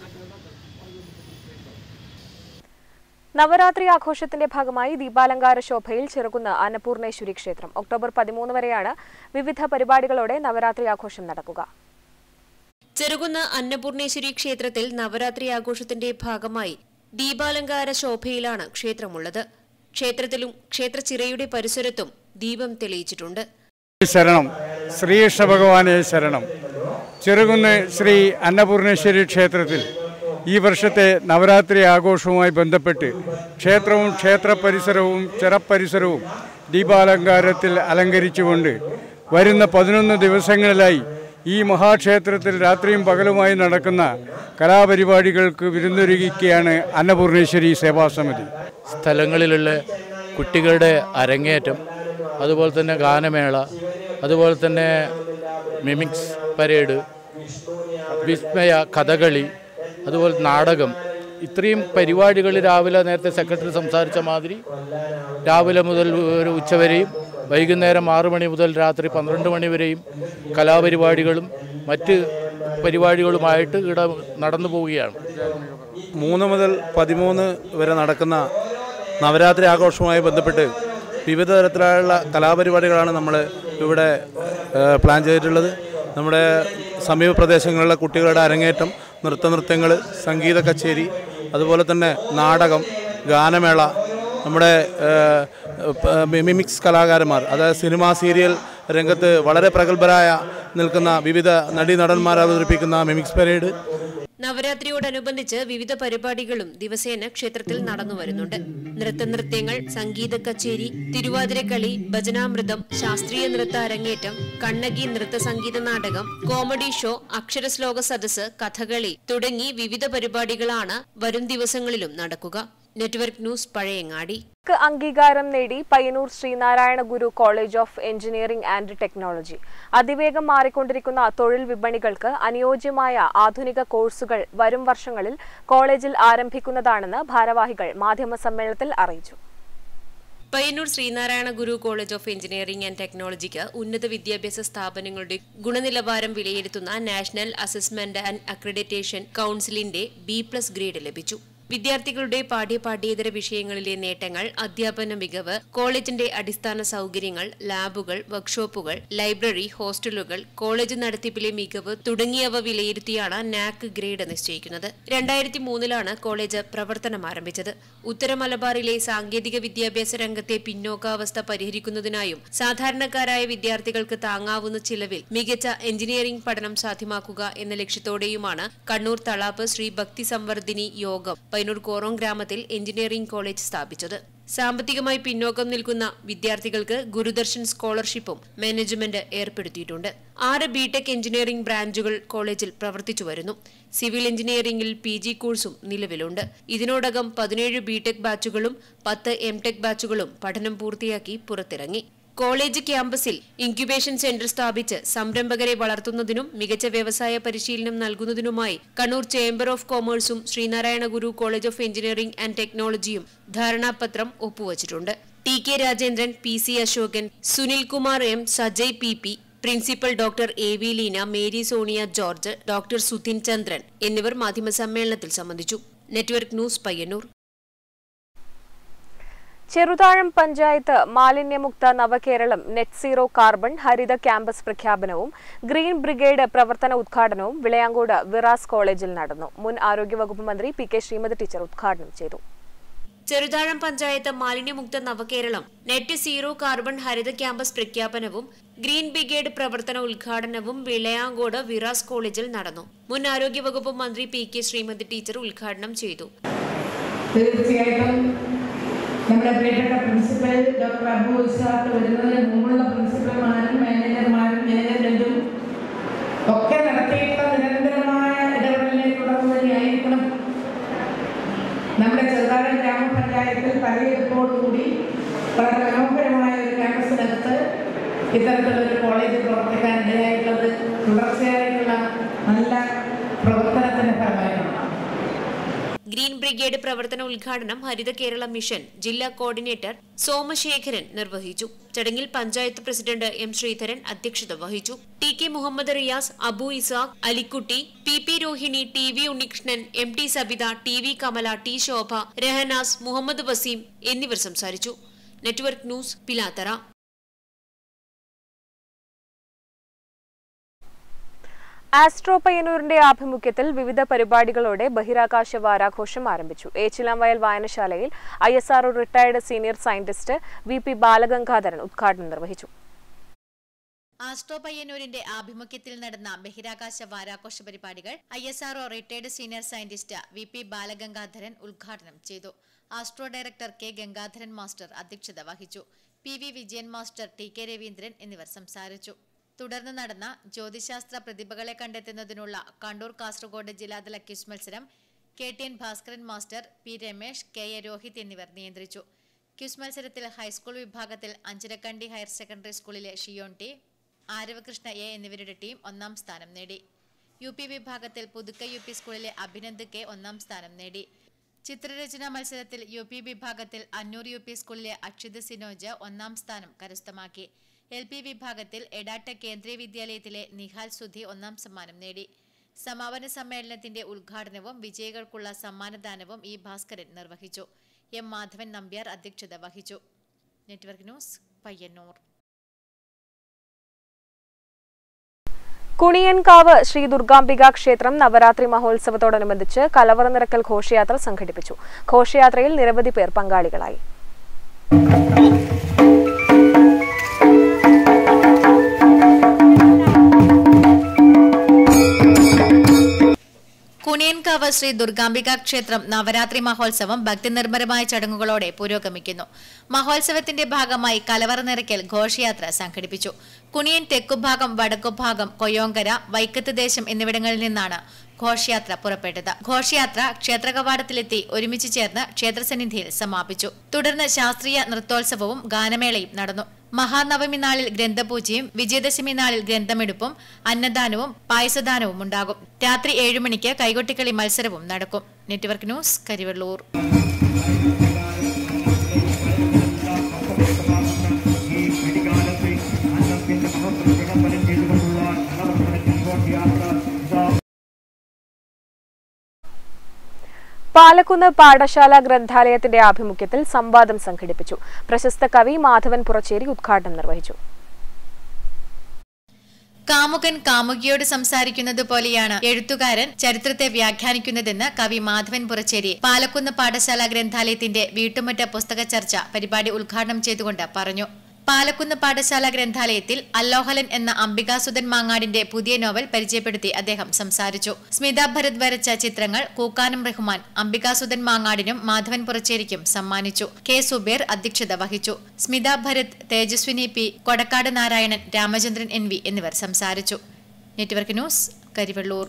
നവരാത്രി ആഘോഷത്തിന്റെ ഭാഗമായി ദീപാലങ്കാര ശോഭയിൽ ചെറുകുന്ന് അന്നപൂർണേശ്വരി ക്ഷേത്രം ഒക്ടോബർ പതിമൂന്ന് വരെയാണ് വിവിധ പരിപാടികളോടെ നവരാത്രി ആഘോഷം നടക്കുക ചെറുകുന്ന് അന്നപൂർണേശ്വരി ക്ഷേത്രത്തിൽ നവരാത്രി ആഘോഷത്തിന്റെ ഭാഗമായി ദീപാലങ്കാര ശോഭയിലാണ് ക്ഷേത്രമുള്ളത് ക്ഷേത്രത്തിലും ക്ഷേത്രച്ചിറയുടെ പരിസരത്തും ദീപം തെളിയിച്ചിട്ടുണ്ട് ശരണം ശ്രീകൃഷ്ണ ഭഗവാനെ ശരണം ചെറുകുന്ന് ശ്രീ അന്നപൂർണേശ്വരി ക്ഷേത്രത്തിൽ ഈ വർഷത്തെ നവരാത്രി ആഘോഷവുമായി ബന്ധപ്പെട്ട് ക്ഷേത്രവും ക്ഷേത്ര പരിസരവും ചിറപ്പരിസരവും ദീപാലങ്കാരത്തിൽ അലങ്കരിച്ചുകൊണ്ട് വരുന്ന പതിനൊന്ന് ദിവസങ്ങളിലായി ഈ മഹാക്ഷേത്രത്തിൽ രാത്രിയും പകലുമായി നടക്കുന്ന കലാപരിപാടികൾക്ക് വിരുന്നൊരുക്കിയാണ് അന്നപൂർണേശ്വരി സേവാസമിതി സ്ഥലങ്ങളിലുള്ള കുട്ടികളുടെ അരങ്ങേറ്റം അതുപോലെ തന്നെ ഗാനമേള അതുപോലെ തന്നെ മിമിക്സ് പരേഡ് വിസ്മയ കഥകളി അതുപോലെ നാടകം ഇത്രയും പരിപാടികൾ രാവിലെ നേരത്തെ സെക്രട്ടറി സംസാരിച്ച മാതിരി രാവിലെ മുതൽ ഒരു ഉച്ചവരെയും വൈകുന്നേരം ആറു മണി മുതൽ രാത്രി പന്ത്രണ്ട് മണി വരെയും കലാപരിപാടികളും മറ്റ് പരിപാടികളുമായിട്ട് ഇവിടെ നടന്നു പോവുകയാണ് മൂന്ന് മുതൽ പതിമൂന്ന് വരെ നടക്കുന്ന നവരാത്രി ആഘോഷവുമായി ബന്ധപ്പെട്ട് വിവിധ തരത്തിലുള്ള കലാപരിപാടികളാണ് നമ്മൾ ഇവിടെ ഏഹ്, പ്ലാൻ ചെയ്തിട്ടുള്ളത് നമ്മുടെ സമീപ പ്രദേശങ്ങളിലെ കുട്ടികളുടെ അരങ്ങേറ്റം നൃത്തനൃത്യങ്ങൾ സംഗീത കച്ചേരി അതുപോലെ തന്നെ നാടകം ഗാനമേള നമ്മുടെ ഏഹ്, പ- മിമിക്സ് കലാകാരന്മാർ അതായത് സിനിമ സീരിയൽ രംഗത്ത് വളരെ പ്രഗത്ഭരായ നിൽക്കുന്ന വിവിധ നടീനടന്മാർ അവതരിപ്പിക്കുന്ന മിമിക്സ് പരേഡ് നവരാത്രിയോടനുബന്ധിച്ച് വിവിധ പരിപാടികളും ദിവസേന ക്ഷേത്രത്തിൽ നടന്നു വരുന്നുണ്ട് നൃത്തനൃത്യങ്ങൾ സംഗീത കച്ചേരി തിരുവാതിരക്കളി ഭജനാമൃതം ശാസ്ത്രീയ നൃത്ത അരങ്ങേറ്റം കണ്ണകി നൃത്ത സംഗീത നാടകം കോമഡി ഷോ അക്ഷരശ്ലോക സദസ്സ് കഥകളി തുടങ്ങി വിവിധ പരിപാടികളാണ് വരും ദിവസങ്ങളിലും നടക്കുക നെറ്റ്വർക്ക് ന്യൂസ് പഴയങ്ങാടി ക്ക് അംഗീകാരം നേടി Payyanur Sreenarayana Guru college of engineering and technology അതിവേഗം മാറിക്കൊണ്ടിരിക്കുന്ന തൊഴിൽ വിപണികൾക്ക് അനുയോജ്യമായ ആധുനിക കോഴ്സുകൾ വരും വർഷങ്ങളിൽ കോളേജിൽ ആരംഭിക്കുന്നതാണെന്ന് ഭാരവാഹികൾ മാധ്യമസമ്മേളനത്തിൽ അറിയിച്ചു Payyanur Sreenarayana Guru college of engineering and ടെക്നോളജിക്ക് ഉന്നത വിദ്യാഭ്യാസ സ്ഥാപനങ്ങളുടെ ഗുണനിലവാരം വിലയിരുത്തുന്ന നാഷണൽ അസസ്മെന്റ് ആൻഡ് അക്രഡിറ്റേഷൻ കൌൺസിലിന്റെ ബി പ്ലസ് ഗ്രേഡ് ലഭിച്ചു വിദ്യാർത്ഥികളുടെ പാഠ്യ പാഠ്യേതര വിഷയങ്ങളിലെ നേട്ടങ്ങൾ അധ്യാപന മികവ് കോളേജിന്റെ അടിസ്ഥാന സൗകര്യങ്ങൾ ലാബുകൾ വർക്ക്ഷോപ്പുകൾ ലൈബ്രറി ഹോസ്റ്റലുകൾ കോളേജ് നടത്തിപ്പിലെ മികവ് തുടങ്ങിയവ വിലയിരുത്തിയാണ് നാക് ഗ്രേഡ് നിശ്ചയിക്കുന്നത് രണ്ടായിരത്തി മൂന്നിലാണ് കോളേജ് പ്രവർത്തനം ആരംഭിച്ചത് ഉത്തര മലബാറിലെ സാങ്കേതിക വിദ്യാഭ്യാസ രംഗത്തെ പിന്നോക്കാവസ്ഥ പരിഹരിക്കുന്നതിനായും സാധാരണക്കാരായ വിദ്യാർത്ഥികൾക്ക് താങ്ങാവുന്ന ചിലവിൽ മികച്ച എഞ്ചിനീയറിംഗ് പഠനം സാധ്യമാക്കുക എന്ന ലക്ഷ്യത്തോടെയുമാണ് കണ്ണൂർ തളാപ്പ് ശ്രീ ഭക്തി സംവർദ്ധിനി യോഗം പൈനൂർ കോറോം ഗ്രാമത്തിൽ എഞ്ചിനീയറിംഗ് കോളേജ് സ്ഥാപിച്ചത് സാമ്പത്തികമായി പിന്നോക്കം നിൽക്കുന്ന വിദ്യാർത്ഥികൾക്ക് ഗുരുദർശൻ സ്കോളർഷിപ്പും മാനേജ്മെന്റ് ഏർപ്പെടുത്തിയിട്ടുണ്ട് ആറ് ബിടെക് എഞ്ചിനീയറിംഗ് ബ്രാഞ്ചുകൾ കോളേജിൽ പ്രവർത്തിച്ചു വരുന്നു സിവിൽ എഞ്ചിനീയറിംഗിൽ പി ജി കോഴ്സും നിലവിലുണ്ട് ഇതിനോടകം പതിനേഴ് ബിടെക് ബാച്ചുകളും പത്ത് എം ടെക് ബാച്ചുകളും പഠനം പൂർത്തിയാക്കി പുറത്തിറങ്ങി കോളേജ് ക്യാമ്പസിൽ ഇൻക്യുബേഷൻ സെന്റർ സ്ഥാപിച്ച് സംരംഭകരെ വളർത്തുന്നതിനും മികച്ച വ്യവസായ പരിശീലനം നൽകുന്നതിനുമായി കണ്ണൂർ ചേംബർ ഓഫ് കൊമേഴ്സും Sreenarayana Guru college of engineering and ടെക്നോളജിയും ധാരണാപത്രം ഒപ്പുവച്ചിട്ടുണ്ട് T K Rajendran P C Ashokan Sunilkumar M Sajay P P principal doctor A V Leena Mary Sonia George doctor Sudhin Chandran എന്നിവർ മാധ്യമസമ്മേളനത്തിൽ സംബന്ധിച്ചു നെറ്റ്വർക്ക് ന്യൂസ് പയ്യന്നൂർ ചെറുതാഴം പഞ്ചായത്ത് മാലിന്യമുക്ത നവകേരളം നെറ്റ് സീറോ കാർബൺ ഹരിത ക്യാമ്പസ് പ്രഖ്യാപനവും ഗ്രീൻ ബ്രിഗേഡ് പ്രവർത്തന ഉദ്ഘാടനവും വിളയാങ്കോട് വിറാസ് കോളേജിൽ നടന്നു മുൻ ആരോഗ്യവകുപ്പ് മന്ത്രി പി കെ ശ്രീമതി ടീച്ചർ ഉദ്ഘാടനം ചെയ്തു ചെറുതാഴം പഞ്ചായത്ത് മാലിന്യമുക്ത നവകേരളം നെറ്റ് സീറോ കാർബൺ ഹരിത ക്യാമ്പസ് പ്രഖ്യാപനവും ഗ്രീൻ ബ്രിഗേഡ് പ്രവർത്തന ഉദ്ഘാടനവും വിളയാങ്കോട് വിറാസ് കോളേജിൽ നടന്നു മുൻ ആരോഗ്യവകുപ്പ് മന്ത്രി പി കെ ശ്രീമതി ടീച്ചർ ഉദ്ഘാടനം ചെയ്തു തീർച്ചയായിട്ടും നമ്മുടെ പ്രിയപ്പെട്ട പ്രിൻസിപ്പൽ ഡോക്ടർ അബു ഇസാഖ് വരുന്നതിന് മുമ്പുള്ള പ്രിൻസിപ്പൽമാരും മാനേജർമാരും മാനേജ്മെന്റും ഒക്കെ നടത്തിയിട്ടുള്ള നിരന്തരമായ ഇടപെടലിനെ തുടർന്ന് തന്നെയായിരിക്കണം നമ്മുടെ ചെറുതാഴം ഗ്രാമപഞ്ചായത്തിൽ തലയെടുപ്പോടുകൂടി വളരെ മനോഹരമായ ഒരു ക്യാമ്പസിനകത്ത് ഇത്തരത്തിലുള്ള ഒരു കോളേജ് പ്രവർത്തിക്കാൻ ഇടയായിട്ടുള്ളത് തുടർച്ചയായിട്ടുള്ള നല്ല പ്രവർത്തനത്തിന്റെ ഫലമായിട്ടാണ് ഗ്രീൻ ബ്രിഗേഡ് പ്രവർത്തന ഉദ്ഘാടനം ഹരിത കേരള മിഷൻ ജില്ലാ കോർഡിനേറ്റർ സോമശേഖരൻ നിർവഹിച്ചു ചടങ്ങിൽ പഞ്ചായത്ത് പ്രസിഡന്റ് എം ശ്രീധരൻ അധ്യക്ഷത വഹിച്ചു T K Muhammad Riyas Abu Ishaq Alikutty P P Rohini T V Unnikrishnan M T Sabitha T V Kamala T Shobha Rahanas Muhammad Waseem എന്നിവർ സംസാരിച്ചു നെറ്റ്വർക്ക് ന്യൂസ് പിലാത്തറ ആസ്ട്രോ പയ്യന്നൂരിന്റെ ആഭിമുഖ്യത്തിൽ വിവിധ പരിപാടികളോടെ ബഹിരാകാശ വാരാഘോഷം ആരംഭിച്ചു ഏച്ചിലാംവയൽ വായനശാലയിൽ I S R retired senior scientist V P Balagangadharan ഉദ്ഘാടനം നിർവഹിച്ചു ആസ്ട്രോ പയ്യന്നൂരിന്റെ ആഭിമുഖ്യത്തിൽ നടന്ന ബഹിരാകാശ വാരാഘോഷ പരിപാടികൾ I S R O retired senior scientist V P Balagangadharan ഉദ്ഘാടനം ചെയ്തു astro director K Gangadharan master അധ്യക്ഷത വഹിച്ചു P V Vijayan master T K Raveendran എന്നിവർ സംസാരിച്ചു തുടർന്ന് നടന്ന ജ്യോതിശാസ്ത്ര പ്രതിഭകളെ കണ്ടെത്തുന്നതിനുള്ള കണ്ണൂർ കാസർഗോഡ് ജില്ലാതല ക്വിസ് മത്സരം K T N Bhaskaran master P Ramesh K A Rohit എന്നിവർ നിയന്ത്രിച്ചു ക്വിസ് മത്സരത്തിൽ ഹൈസ്കൂൾ വിഭാഗത്തിൽ അഞ്ചരക്കണ്ടി ഹയർ സെക്കൻഡറി സ്കൂളിലെ ഷിയോൺ ടി ആരവകൃഷ്ണ എ എന്നിവരുടെ ടീം ഒന്നാം സ്ഥാനം നേടി യു പി വിഭാഗത്തിൽ പുതുക്കൈ യു പി സ്കൂളിലെ അഭിനന്ദ് കെ ഒന്നാം സ്ഥാനം നേടി ചിത്രരചനാ മത്സരത്തിൽ യു പി വിഭാഗത്തിൽ അന്നൂർ യു പി സ്കൂളിലെ അക്ഷിത് സിനോജ് ഒന്നാം സ്ഥാനം കരസ്ഥമാക്കി എൽ പി വിഭാഗത്തിൽ എടാട്ട കേന്ദ്രീയ വിദ്യാലയത്തിലെ നിഹാൽ സുധി ഒന്നാം സമ്മാനം നേടി സമാപന സമ്മേളനത്തിന്റെ ഉദ്ഘാടനവും വിജയികൾക്കുള്ള സമ്മാനദാനവും ഇ ഭാസ്കരൻ നിർവഹിച്ചു എം മാധവൻ നമ്പ്യാർ അധ്യക്ഷത വഹിച്ചു നെറ്റ്വർക്ക് ന്യൂസ് പയ്യന്നൂർ കുണിയൻകാവ് ശ്രീ ദുർഗാംബിക ക്ഷേത്രം നവരാത്രി മഹോത്സവത്തോടനുബന്ധിച്ച് കലവറ നിറക്കൽ ഘോഷയാത്ര സംഘടിപ്പിച്ചു ഘോഷയാത്രയിൽ നിരവധി പേർ പങ്കാളികളായി കുണിയൻകാവ് ശ്രീ ദുർഗാംബിക ക്ഷേത്രം നവരാത്രി മഹോത്സവം ഭക്തിനിർഭരമായ ചടങ്ങുകളോടെ പുരോഗമിക്കുന്നു മഹോത്സവത്തിന്റെ ഭാഗമായി കലവറ നിറയ്ക്കൽ ഘോഷയാത്ര സംഘടിപ്പിച്ചു കുണിയൻ തെക്കുഭാഗം വടക്കുഭാഗം കൊയോങ്കര വൈക്കത്ത് ദേശം എന്നിവിടങ്ങളിൽ നിന്നാണ് ഘോഷയാത്ര പുറപ്പെട്ടത് ഘോഷയാത്ര ക്ഷേത്ര കവാടത്തിലെത്തി ഒരുമിച്ച് ചേർന്ന് ക്ഷേത്രസന്നിധിയിൽ സമാപിച്ചു തുടർന്ന് ശാസ്ത്രീയ നൃത്തോത്സവവും ഗാനമേളയും നടന്നു മഹാനവമി നാളിൽ ഗ്രന്ഥപൂജയും വിജയദശമി നാളിൽ ഗ്രന്ഥമെടുപ്പും അന്നദാനവും പായസദാനവും ഉണ്ടാകും രാത്രി ഏഴു മണിക്ക് കൈകൊട്ടിക്കളി മത്സരവും നടക്കും നെറ്റ്വർക്ക് ന്യൂസ് കരിവള്ളൂർ പാലക്കുന്ന് പാഠശാല ഗ്രന്ഥാലയത്തിന്റെ ആഭിമുഖ്യത്തിൽ സംവാദം സംഘടിപ്പിച്ചു പ്രശസ്ത കവി മാധവൻ പുറച്ചേരി ഉദ്ഘാടനം നിർവഹിച്ചു കാമുകൻ കാമുകിയോട് സംസാരിക്കുന്നത് പോലെയാണ് എഴുത്തുകാരൻ ചരിത്രത്തെ വ്യാഖ്യാനിക്കുന്നതെന്ന് കവി മാധവൻ പുറച്ചേരി പാലക്കുന്ന് പാഠശാല ഗ്രന്ഥാലയത്തിന്റെ വീട്ടുമുറ്റ പുസ്തക ചർച്ച പരിപാടി ഉദ്ഘാടനം ചെയ്തുകൊണ്ട് പറഞ്ഞു പാലക്കുന്ന് പാഠശാല ഗ്രന്ഥാലയത്തിൽ അല്ലോഹലൻ എന്ന അംബികാസുധൻ മാങ്ങാടിന്റെ പുതിയ നോവൽ പരിചയപ്പെടുത്തി അദ്ദേഹം സംസാരിച്ചു സ്മിത ഭരത് വരച്ച ചിത്രങ്ങൾ കൂക്കാനം റഹ്മാൻ അംബികാസുധൻ മാങ്ങാടിനും മാധവൻ പുറച്ചേരിക്കും സമ്മാനിച്ചു കെ സുബേർ അധ്യക്ഷത വഹിച്ചു Smitha Bharath Thejaswini P Kodakkad Narayanan Ramachandran N V എന്നിവർ സംസാരിച്ചു നെറ്റ്വർക്ക് ന്യൂസ് കരിവള്ളൂർ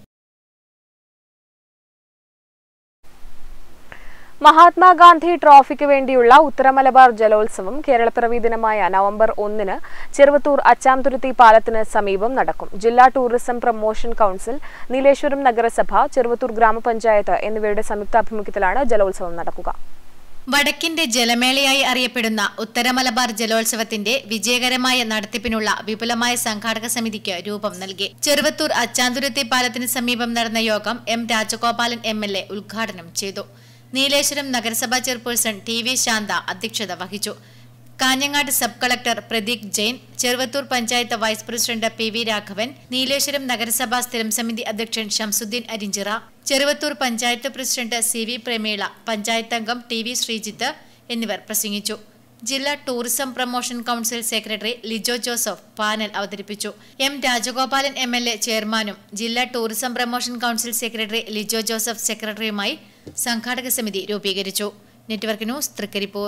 മഹാത്മാഗാന്ധി ട്രോഫിക്ക് വേണ്ടിയുള്ള ഉത്തരമലബാർ ജലോത്സവം കേരളപ്പിറവി ദിനമായ നവംബർ ഒന്നിന് ചെറുവത്തൂർ അച്ചാംതുരുത്തി പാലത്തിന് സമീപം നടക്കും ജില്ലാ ടൂറിസം പ്രൊമോഷൻ കൌൺസിൽ നീലേശ്വരം നഗരസഭ ചെറുവത്തൂർ ഗ്രാമപഞ്ചായത്ത് എന്നിവയുടെ സംയുക്താഭിമുഖ്യത്തിലാണ് ജലോത്സവം നടക്കുക വടക്കിന്റെ ജലമേളയായി അറിയപ്പെടുന്ന ഉത്തരമലബാർ ജലോത്സവത്തിന്റെ വിജയകരമായ നടത്തിപ്പിനുള്ള വിപുലമായ സംഘാടക സമിതിക്ക് രൂപം നൽകി ചെറുവത്തൂർ അച്ചാന്തുരത്തി പാലത്തിന് സമീപം നടന്ന യോഗം M Rajagopalan M L A ഉദ്ഘാടനം ചെയ്തു നീലേശ്വരം നഗരസഭാ ചെയർപേഴ്സൺ ടി വി ശാന്ത അധ്യക്ഷത വഹിച്ചു Kanhangad sub collector Pradeep Jain Cheruvathur panchayat vice president P V Raghavan Nileshwaram നഗരസഭാ സ്ഥിരം സമിതി അധ്യക്ഷൻ Shamsuddin Arinchira Cheruvathur panchayat president C V Pramila panchayat അംഗം ടി വി ശ്രീജിത്ത് എന്നിവർ പ്രസംഗിച്ചു ജില്ലാ tourism promotion council secretary Lijo Joseph panel അവതരിപ്പിച്ചു M Rajagopalan M L A ചെയർമാനും ജില്ലാ tourism promotion council secretary Lijo Joseph സെക്രട്ടറിയുമായി സംഘാടക സമിതി രൂപീകരിച്ചു നെറ്റ്വർക്ക് ന്യൂസ് തൃക്കരിപ്പൂർ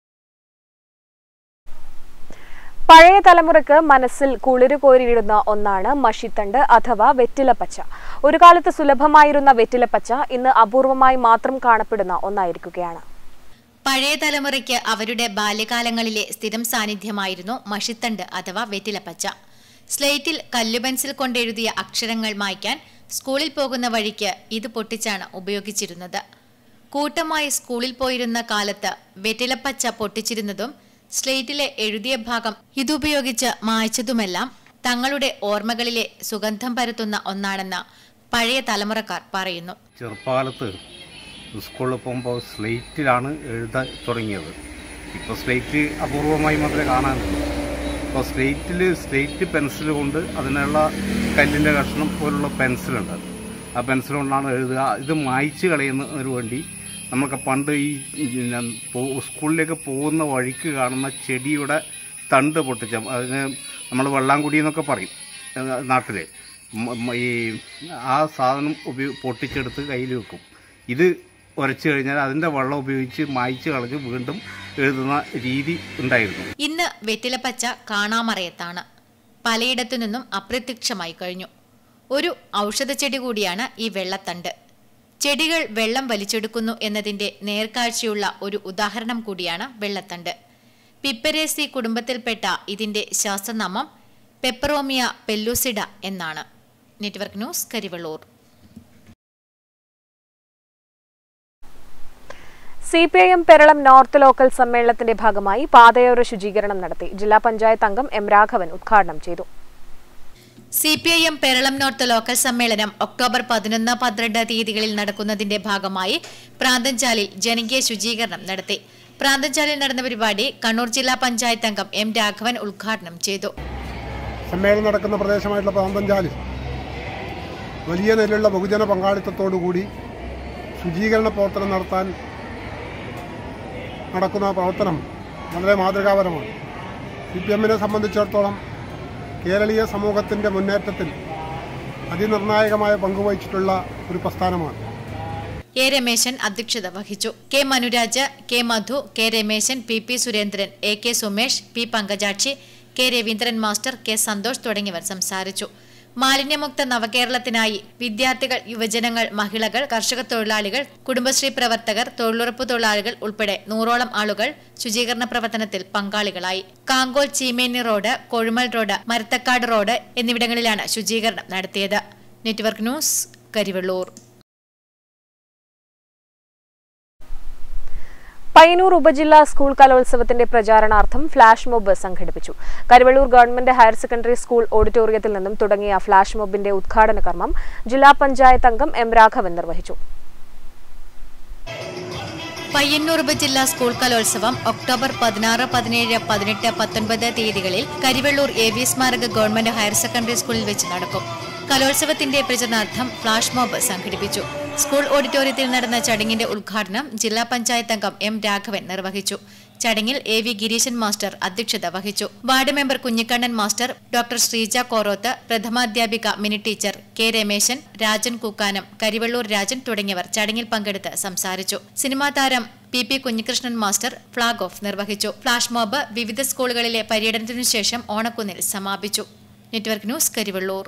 പഴയ തലമുറയ്ക്ക് മനസ്സിൽ കുളിര് കോരിയിടുന്ന ഒന്നാണ് മഷിത്തണ്ട് അഥവാ വെറ്റിലപ്പച്ച ഒരു കാലത്ത് സുലഭമായിരുന്ന വെറ്റിലപ്പച്ച ഇന്ന് അപൂർവമായി മാത്രം കാണപ്പെടുന്ന ഒന്നായിരിക്കുകയാണ് പഴയ തലമുറയ്ക്ക് അവരുടെ ബാല്യകാലങ്ങളിലെ സ്ഥിരം സാന്നിധ്യമായിരുന്നു മഷിത്തണ്ട് അഥവാ വെറ്റിലപ്പച്ച സ്ലേറ്റിൽ കല്ലുപെൻസിൽ കൊണ്ടെഴുതിയ അക്ഷരങ്ങൾ മായ്ക്കാൻ സ്കൂളിൽ പോകുന്ന വഴിക്ക് ഇത് പൊട്ടിച്ചാണ് ഉപയോഗിച്ചിരുന്നത് കൂട്ടമായി സ്കൂളിൽ പോയിരുന്ന കാലത്ത് വെറ്റിലപ്പച്ച പൊട്ടിച്ചിരുന്നതും സ്ലേറ്റിലെ എഴുതിയ ഭാഗം ഇതുപയോഗിച്ച് മായ്ച്ചതുമെല്ലാം തങ്ങളുടെ ഓർമ്മകളിലെ സുഗന്ധം പരത്തുന്ന ഒന്നാണെന്ന് പഴയ തലമുറക്കാർ പറയുന്നു ചെറുപ്പകാലത്ത് സ്കൂളിൽ പോകുമ്പോൾ സ്ലേറ്റിലാണ് എഴുതാൻ തുടങ്ങിയത് ഇപ്പോൾ സ്ലേറ്റ് അപൂർവമായി മാത്രമേ കാണാനുള്ളൂ അപ്പോൾ സ്ലേറ്റിൽ സ്ലേറ്റ് പെൻസിൽ കൊണ്ട് അതിനുള്ള കല്ലിൻ്റെ കഷ്ണം പോലുള്ള പെൻസിലുണ്ട് ആ പെൻസിൽ കൊണ്ടാണ് എഴുതുക ഇത് മായ്ച്ച് കളയുന്നതിന് വേണ്ടി നമുക്ക് പണ്ട് ഈ പിന്നെ പോ- സ്കൂളിലേക്ക് പോകുന്ന വഴിക്ക് കാണുന്ന ചെടിയുടെ തണ്ട് പൊട്ടിച്ച അതിന് നമ്മൾ വെള്ളാങ്കുടി എന്നൊക്കെ പറയും നാട്ടിൽ ഈ ആ സാധനം ഉപയോഗ പൊട്ടിച്ചെടുത്ത് കയ്യിൽ വെക്കും ഇത് ഉരച്ചു കഴിഞ്ഞാൽ അതിൻ്റെ വെള്ളം ഉപയോഗിച്ച് മായ്ച്ച് കളഞ്ഞ് വീണ്ടും എഴുതുന്ന രീതി ഉണ്ടായിരുന്നു ഇന്ന് വെറ്റിലപ്പച്ച കാണാമറയത്താണ് പലയിടത്തു നിന്നും അപ്രത്യക്ഷമായി കഴിഞ്ഞു ഒരു ഔഷധച്ചെടി കൂടിയാണ് ഈ വെള്ളത്തണ്ട് ചെടികൾ വെള്ളം വലിച്ചെടുക്കുന്നു എന്നതിന്റെ നേർക്കാഴ്ചയുള്ള ഒരു ഉദാഹരണം കൂടിയാണ് വെള്ളത്തണ്ട് പിപ്പരേസി കുടുംബത്തിൽപ്പെട്ട ഇതിന്റെ ശാസ്ത്രനാമം പെപ്പറോമിയ പെല്ലൂസിഡ എന്നാണ് network news Karivellur C P I M Peralam north local സമ്മേളനത്തിന്റെ ഭാഗമായി പാതയോര ശുചീകരണം നടത്തി ജില്ലാ പഞ്ചായത്ത് അംഗം എം രാഘവൻ ഉദ്ഘാടനം ചെയ്തു C P I M Peralam north local സമ്മേളനം ഒക്ടോബർ പതിനൊന്ന് പന്ത്രണ്ട് തീയതികളിൽ നടക്കുന്നതിന്റെ ഭാഗമായി പ്രാന്തൻചാലിൽ ജനകീയ ശുചീകരണം നടത്തി പ്രാന്തൻചാലിൽ നടന്ന പരിപാടി കണ്ണൂർ ജില്ലാ പഞ്ചായത്ത് അംഗം എം രാഘവൻ ഉദ്ഘാടനം ചെയ്തു സമ്മേളനം നടക്കുന്ന പ്രദേശമായിട്ടുള്ള പ്രാന്തൻചാലിൽ വലിയ നിലയിലുള്ള ബഹുജന പങ്കാളിത്തത്തോടുകൂടി ശുചീകരണ പ്രവർത്തനം നടത്താൻ നടക്കുന്ന പ്രവർത്തനം വളരെ മാതൃകാപരമാണ് സി പി എമ്മിനെ സംബന്ധിച്ചിടത്തോളം കേരളീയ സമൂഹത്തിൻ്റെ മുന്നേറ്റത്തിൽ അതിനിർണായകമായ പങ്കുവഹിച്ചിട്ടുള്ള ഒരു പ്രസ്ഥാനമാണ് എ രമേശൻ അധ്യക്ഷത വഹിച്ചു K Manuraj K Madhu K Rameshan P P Surendran A K Sumesh P Pankajakshi K Raveendran master K Santhosh തുടങ്ങിയവർ സംസാരിച്ചു മാലിന്യമുക്ത നവകേരളത്തിനായി വിദ്യാർത്ഥികൾ യുവജനങ്ങൾ മഹിളകൾ കർഷക തൊഴിലാളികൾ കുടുംബശ്രീ പ്രവർത്തകർ തൊഴിലുറപ്പ് തൊഴിലാളികൾ ഉൾപ്പെടെ നൂറോളം ആളുകൾ ശുചീകരണ പ്രവർത്തനത്തിൽ പങ്കാളികളായി Kankol Cheemeni road Kozhummal road Marathakkad road എന്നിവിടങ്ങളിലാണ് ശുചീകരണം നടത്തിയത് നെറ്റ്വർക്ക് ന്യൂസ് കരിവെള്ളൂർ പയ്യന്നൂർ ഉപജില്ലാ സ്കൂൾ കലോത്സവത്തിന്റെ പ്രചാരണാർത്ഥം ഫ്ലാഷ് മോബ് സംഘടിപ്പിച്ചു Karuvallur government higher secondary school ഓഡിറ്റോറിയത്തിൽ നിന്നും തുടങ്ങിയ ഫ്ലാഷ് മോബിന്റെ ഉദ്ഘാടന കർമ്മം ജില്ലാ പഞ്ചായത്ത് അംഗം എം രാഘവൻ നിർവഹിച്ചു പയ്യന്നൂർ ഉപജില്ലാ സ്കൂൾ കലോത്സവം ഒക്ടോബർ പതിനാറ് പതിനേഴ് പതിനെട്ട് പത്തൊൻപത് തീയതികളിൽ കരിവെള്ളൂർ എ വി സ്മാരക ഗവൺമെന്റ് ഹയർ സെക്കൻഡറി സ്കൂളിൽ വെച്ച് നടക്കും കലോത്സവത്തിന്റെ പ്രചരണാർത്ഥം ഫ്ലാഷ് മോബ് സംഘടിപ്പിച്ചു സ്കൂൾ ഓഡിറ്റോറിയത്തിൽ നടന്ന ചടങ്ങിന്റെ ഉദ്ഘാടനം ജില്ലാ പഞ്ചായത്ത് അംഗം എം രാഘവൻ നിർവഹിച്ചു ചടങ്ങിൽ എ വി ഗിരീശൻ മാസ്റ്റർ അധ്യക്ഷത വഹിച്ചു ward member Kunhikannan master doctor Sreeja Koroth പ്രഥമാധ്യാപിക മിനി ടീച്ചർ കെ രമേശൻ രാജൻ കൂക്കാനം കരിവള്ളൂർ രാജൻ തുടങ്ങിയവർ ചടങ്ങിൽ പങ്കെടുത്ത് സംസാരിച്ചു സിനിമാ താരം P P Kunhikrishnan master flag off നിർവഹിച്ചു ഫ്ലാഷ് മോബ് വിവിധ സ്കൂളുകളിലെ പര്യടനത്തിനു ശേഷം ഓണക്കുന്നിൽ സമാപിച്ചു network news Karivellur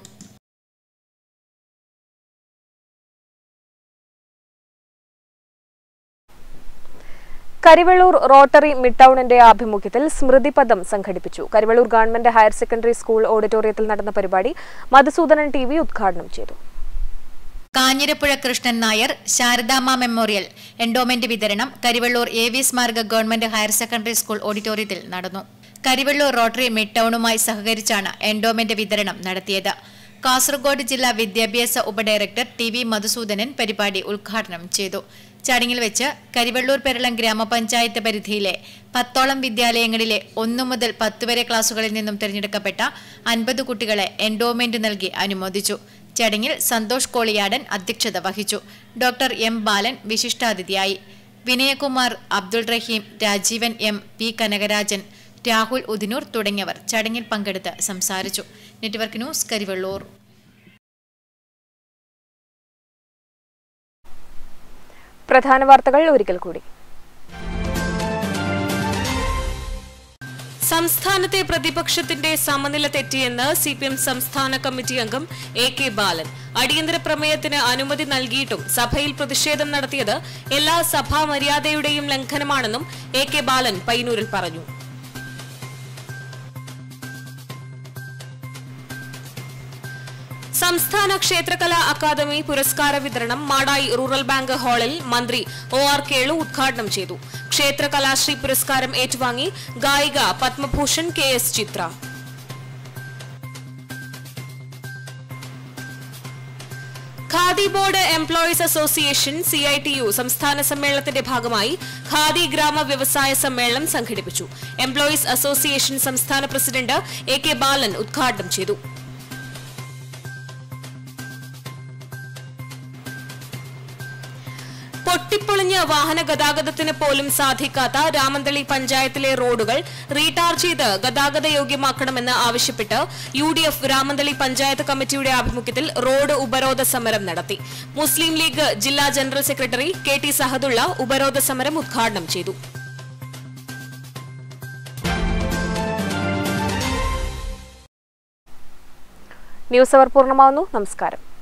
Karivellur rotary mid ടൗണിന്റെ ആഭിമുഖ്യത്തിൽ സ്മൃതിപദം സംഘടിപ്പിച്ചു Karivellur government higher secondary school ഓഡിറ്റോറിയത്തിൽ നടന്ന പരിപാടി മധുസൂദനൻ ടി വി ഉദ്ഘാടനം ചെയ്തു കാഞ്ഞിരപ്പുഴ കൃഷ്ണൻ നായർ ശാരദാമ്മ മെമ്മോറിയൽ എൻഡോമെന്റ് വിതരണം കരിവെള്ളൂർ എ വി സ്മാരക ഗവൺമെന്റ് ഹയർ സെക്കൻഡറി സ്കൂൾ ഓഡിറ്റോറിയത്തിൽ നടന്നു കരിവെള്ളൂർ റോട്ടറി മിഡ് ടൗണുമായി സഹകരിച്ചാണ് എൻഡോമെന്റ് വിതരണം നടത്തിയത് കാസർഗോഡ് ജില്ലാ വിദ്യാഭ്യാസ ഉപഡയറക്ടർ ടി വി മധുസൂദനൻ പരിപാടി ഉദ്ഘാടനം ചെയ്തു ചടങ്ങിൽ വെച്ച് കരിവെള്ളൂർ പെരളം ഗ്രാമപഞ്ചായത്ത് പരിധിയിലെ പത്തോളം വിദ്യാലയങ്ങളിലെ ഒന്നു മുതൽ പത്ത് വരെ ക്ലാസുകളിൽ നിന്നും തിരഞ്ഞെടുക്കപ്പെട്ട അൻപത് കുട്ടികളെ എൻഡോമെന്റ് നൽകി അനുമോദിച്ചു ചടങ്ങിൽ സന്തോഷ് കോളിയാടൻ അധ്യക്ഷത വഹിച്ചു ഡോക്ടർ എം ബാലൻ വിശിഷ്ടാതിഥിയായി വിനയകുമാർ അബ്ദുൾ റഹീം രാജീവൻ എം പി കനകരാജൻ രാഹുൽ ഉദിനൂർ തുടങ്ങിയവർ ചടങ്ങിൽ പങ്കെടുത്ത് സംസാരിച്ചു നെറ്റ്വർക്ക് ന്യൂസ് കരിവെള്ളൂർ പ്രധാന വാർത്തകൾ ഒരിക്കൽ കൂടി സംസ്ഥാനത്തെ പ്രതിപക്ഷത്തിന്റെ സമനില തെറ്റിയെന്ന് സി പി എം സംസ്ഥാന കമ്മിറ്റി അംഗം എ കെ ബാലൻ അടിയന്തര പ്രമേയത്തിന് അനുമതി നൽകിയിട്ടും സഭയിൽ പ്രതിഷേധം നടത്തിയത് എല്ലാ സഭാ മര്യാദയുടെയും ലംഘനമാണെന്നും എ കെ ബാലൻ പയ്യന്നൂരിൽ പറഞ്ഞു സംസ്ഥാന ക്ഷേത്രകലാ അക്കാദമി പുരസ്കാര വിതരണം മാടായി റൂറൽ ബാങ്ക് ഹാളിൽ മന്ത്രി ഒ ആർ കേളു ഉദ്ഘാടനം ചെയ്തു ക്ഷേത്ര കലാശ്രീ പുരസ്കാരം ഏറ്റുവാങ്ങി ഗായിക Padma Bhushan K S Chithra Khadi board employees association C I T U സംസ്ഥാന സമ്മേളനത്തിന്റെ ഭാഗമായി ഖാദി ഗ്രാമ വ്യവസായ സമ്മേളനം സംഘടിപ്പിച്ചു എംപ്ലോയീസ് അസോസിയേഷൻ സംസ്ഥാന പ്രസിഡന്റ് എ കെ ബാലൻ ഉദ്ഘാടനം ചെയ്തു പൊട്ടിപ്പൊളിഞ്ഞ് വാഹന ഗതാഗതത്തിന് പോലും സാധിക്കാത്ത രാമന്തളി പഞ്ചായത്തിലെ റോഡുകൾ റീടാർ ചെയ്ത് ഗതാഗത യോഗ്യമാക്കണമെന്ന് ആവശ്യപ്പെട്ട് U D F Ramanthali panchayat കമ്മിറ്റിയുടെ ആഭിമുഖ്യത്തിൽ റോഡ് ഉപരോധ സമരം നടത്തി മുസ്ലിം ലീഗ് ജില്ലാ general secretary K T Sahadulla ഉപരോധ സമരം ഉദ്ഘാടനം ചെയ്തു ന്യൂസ് അവർ പൂർണ്ണമാവുന്നു നമസ്കാരം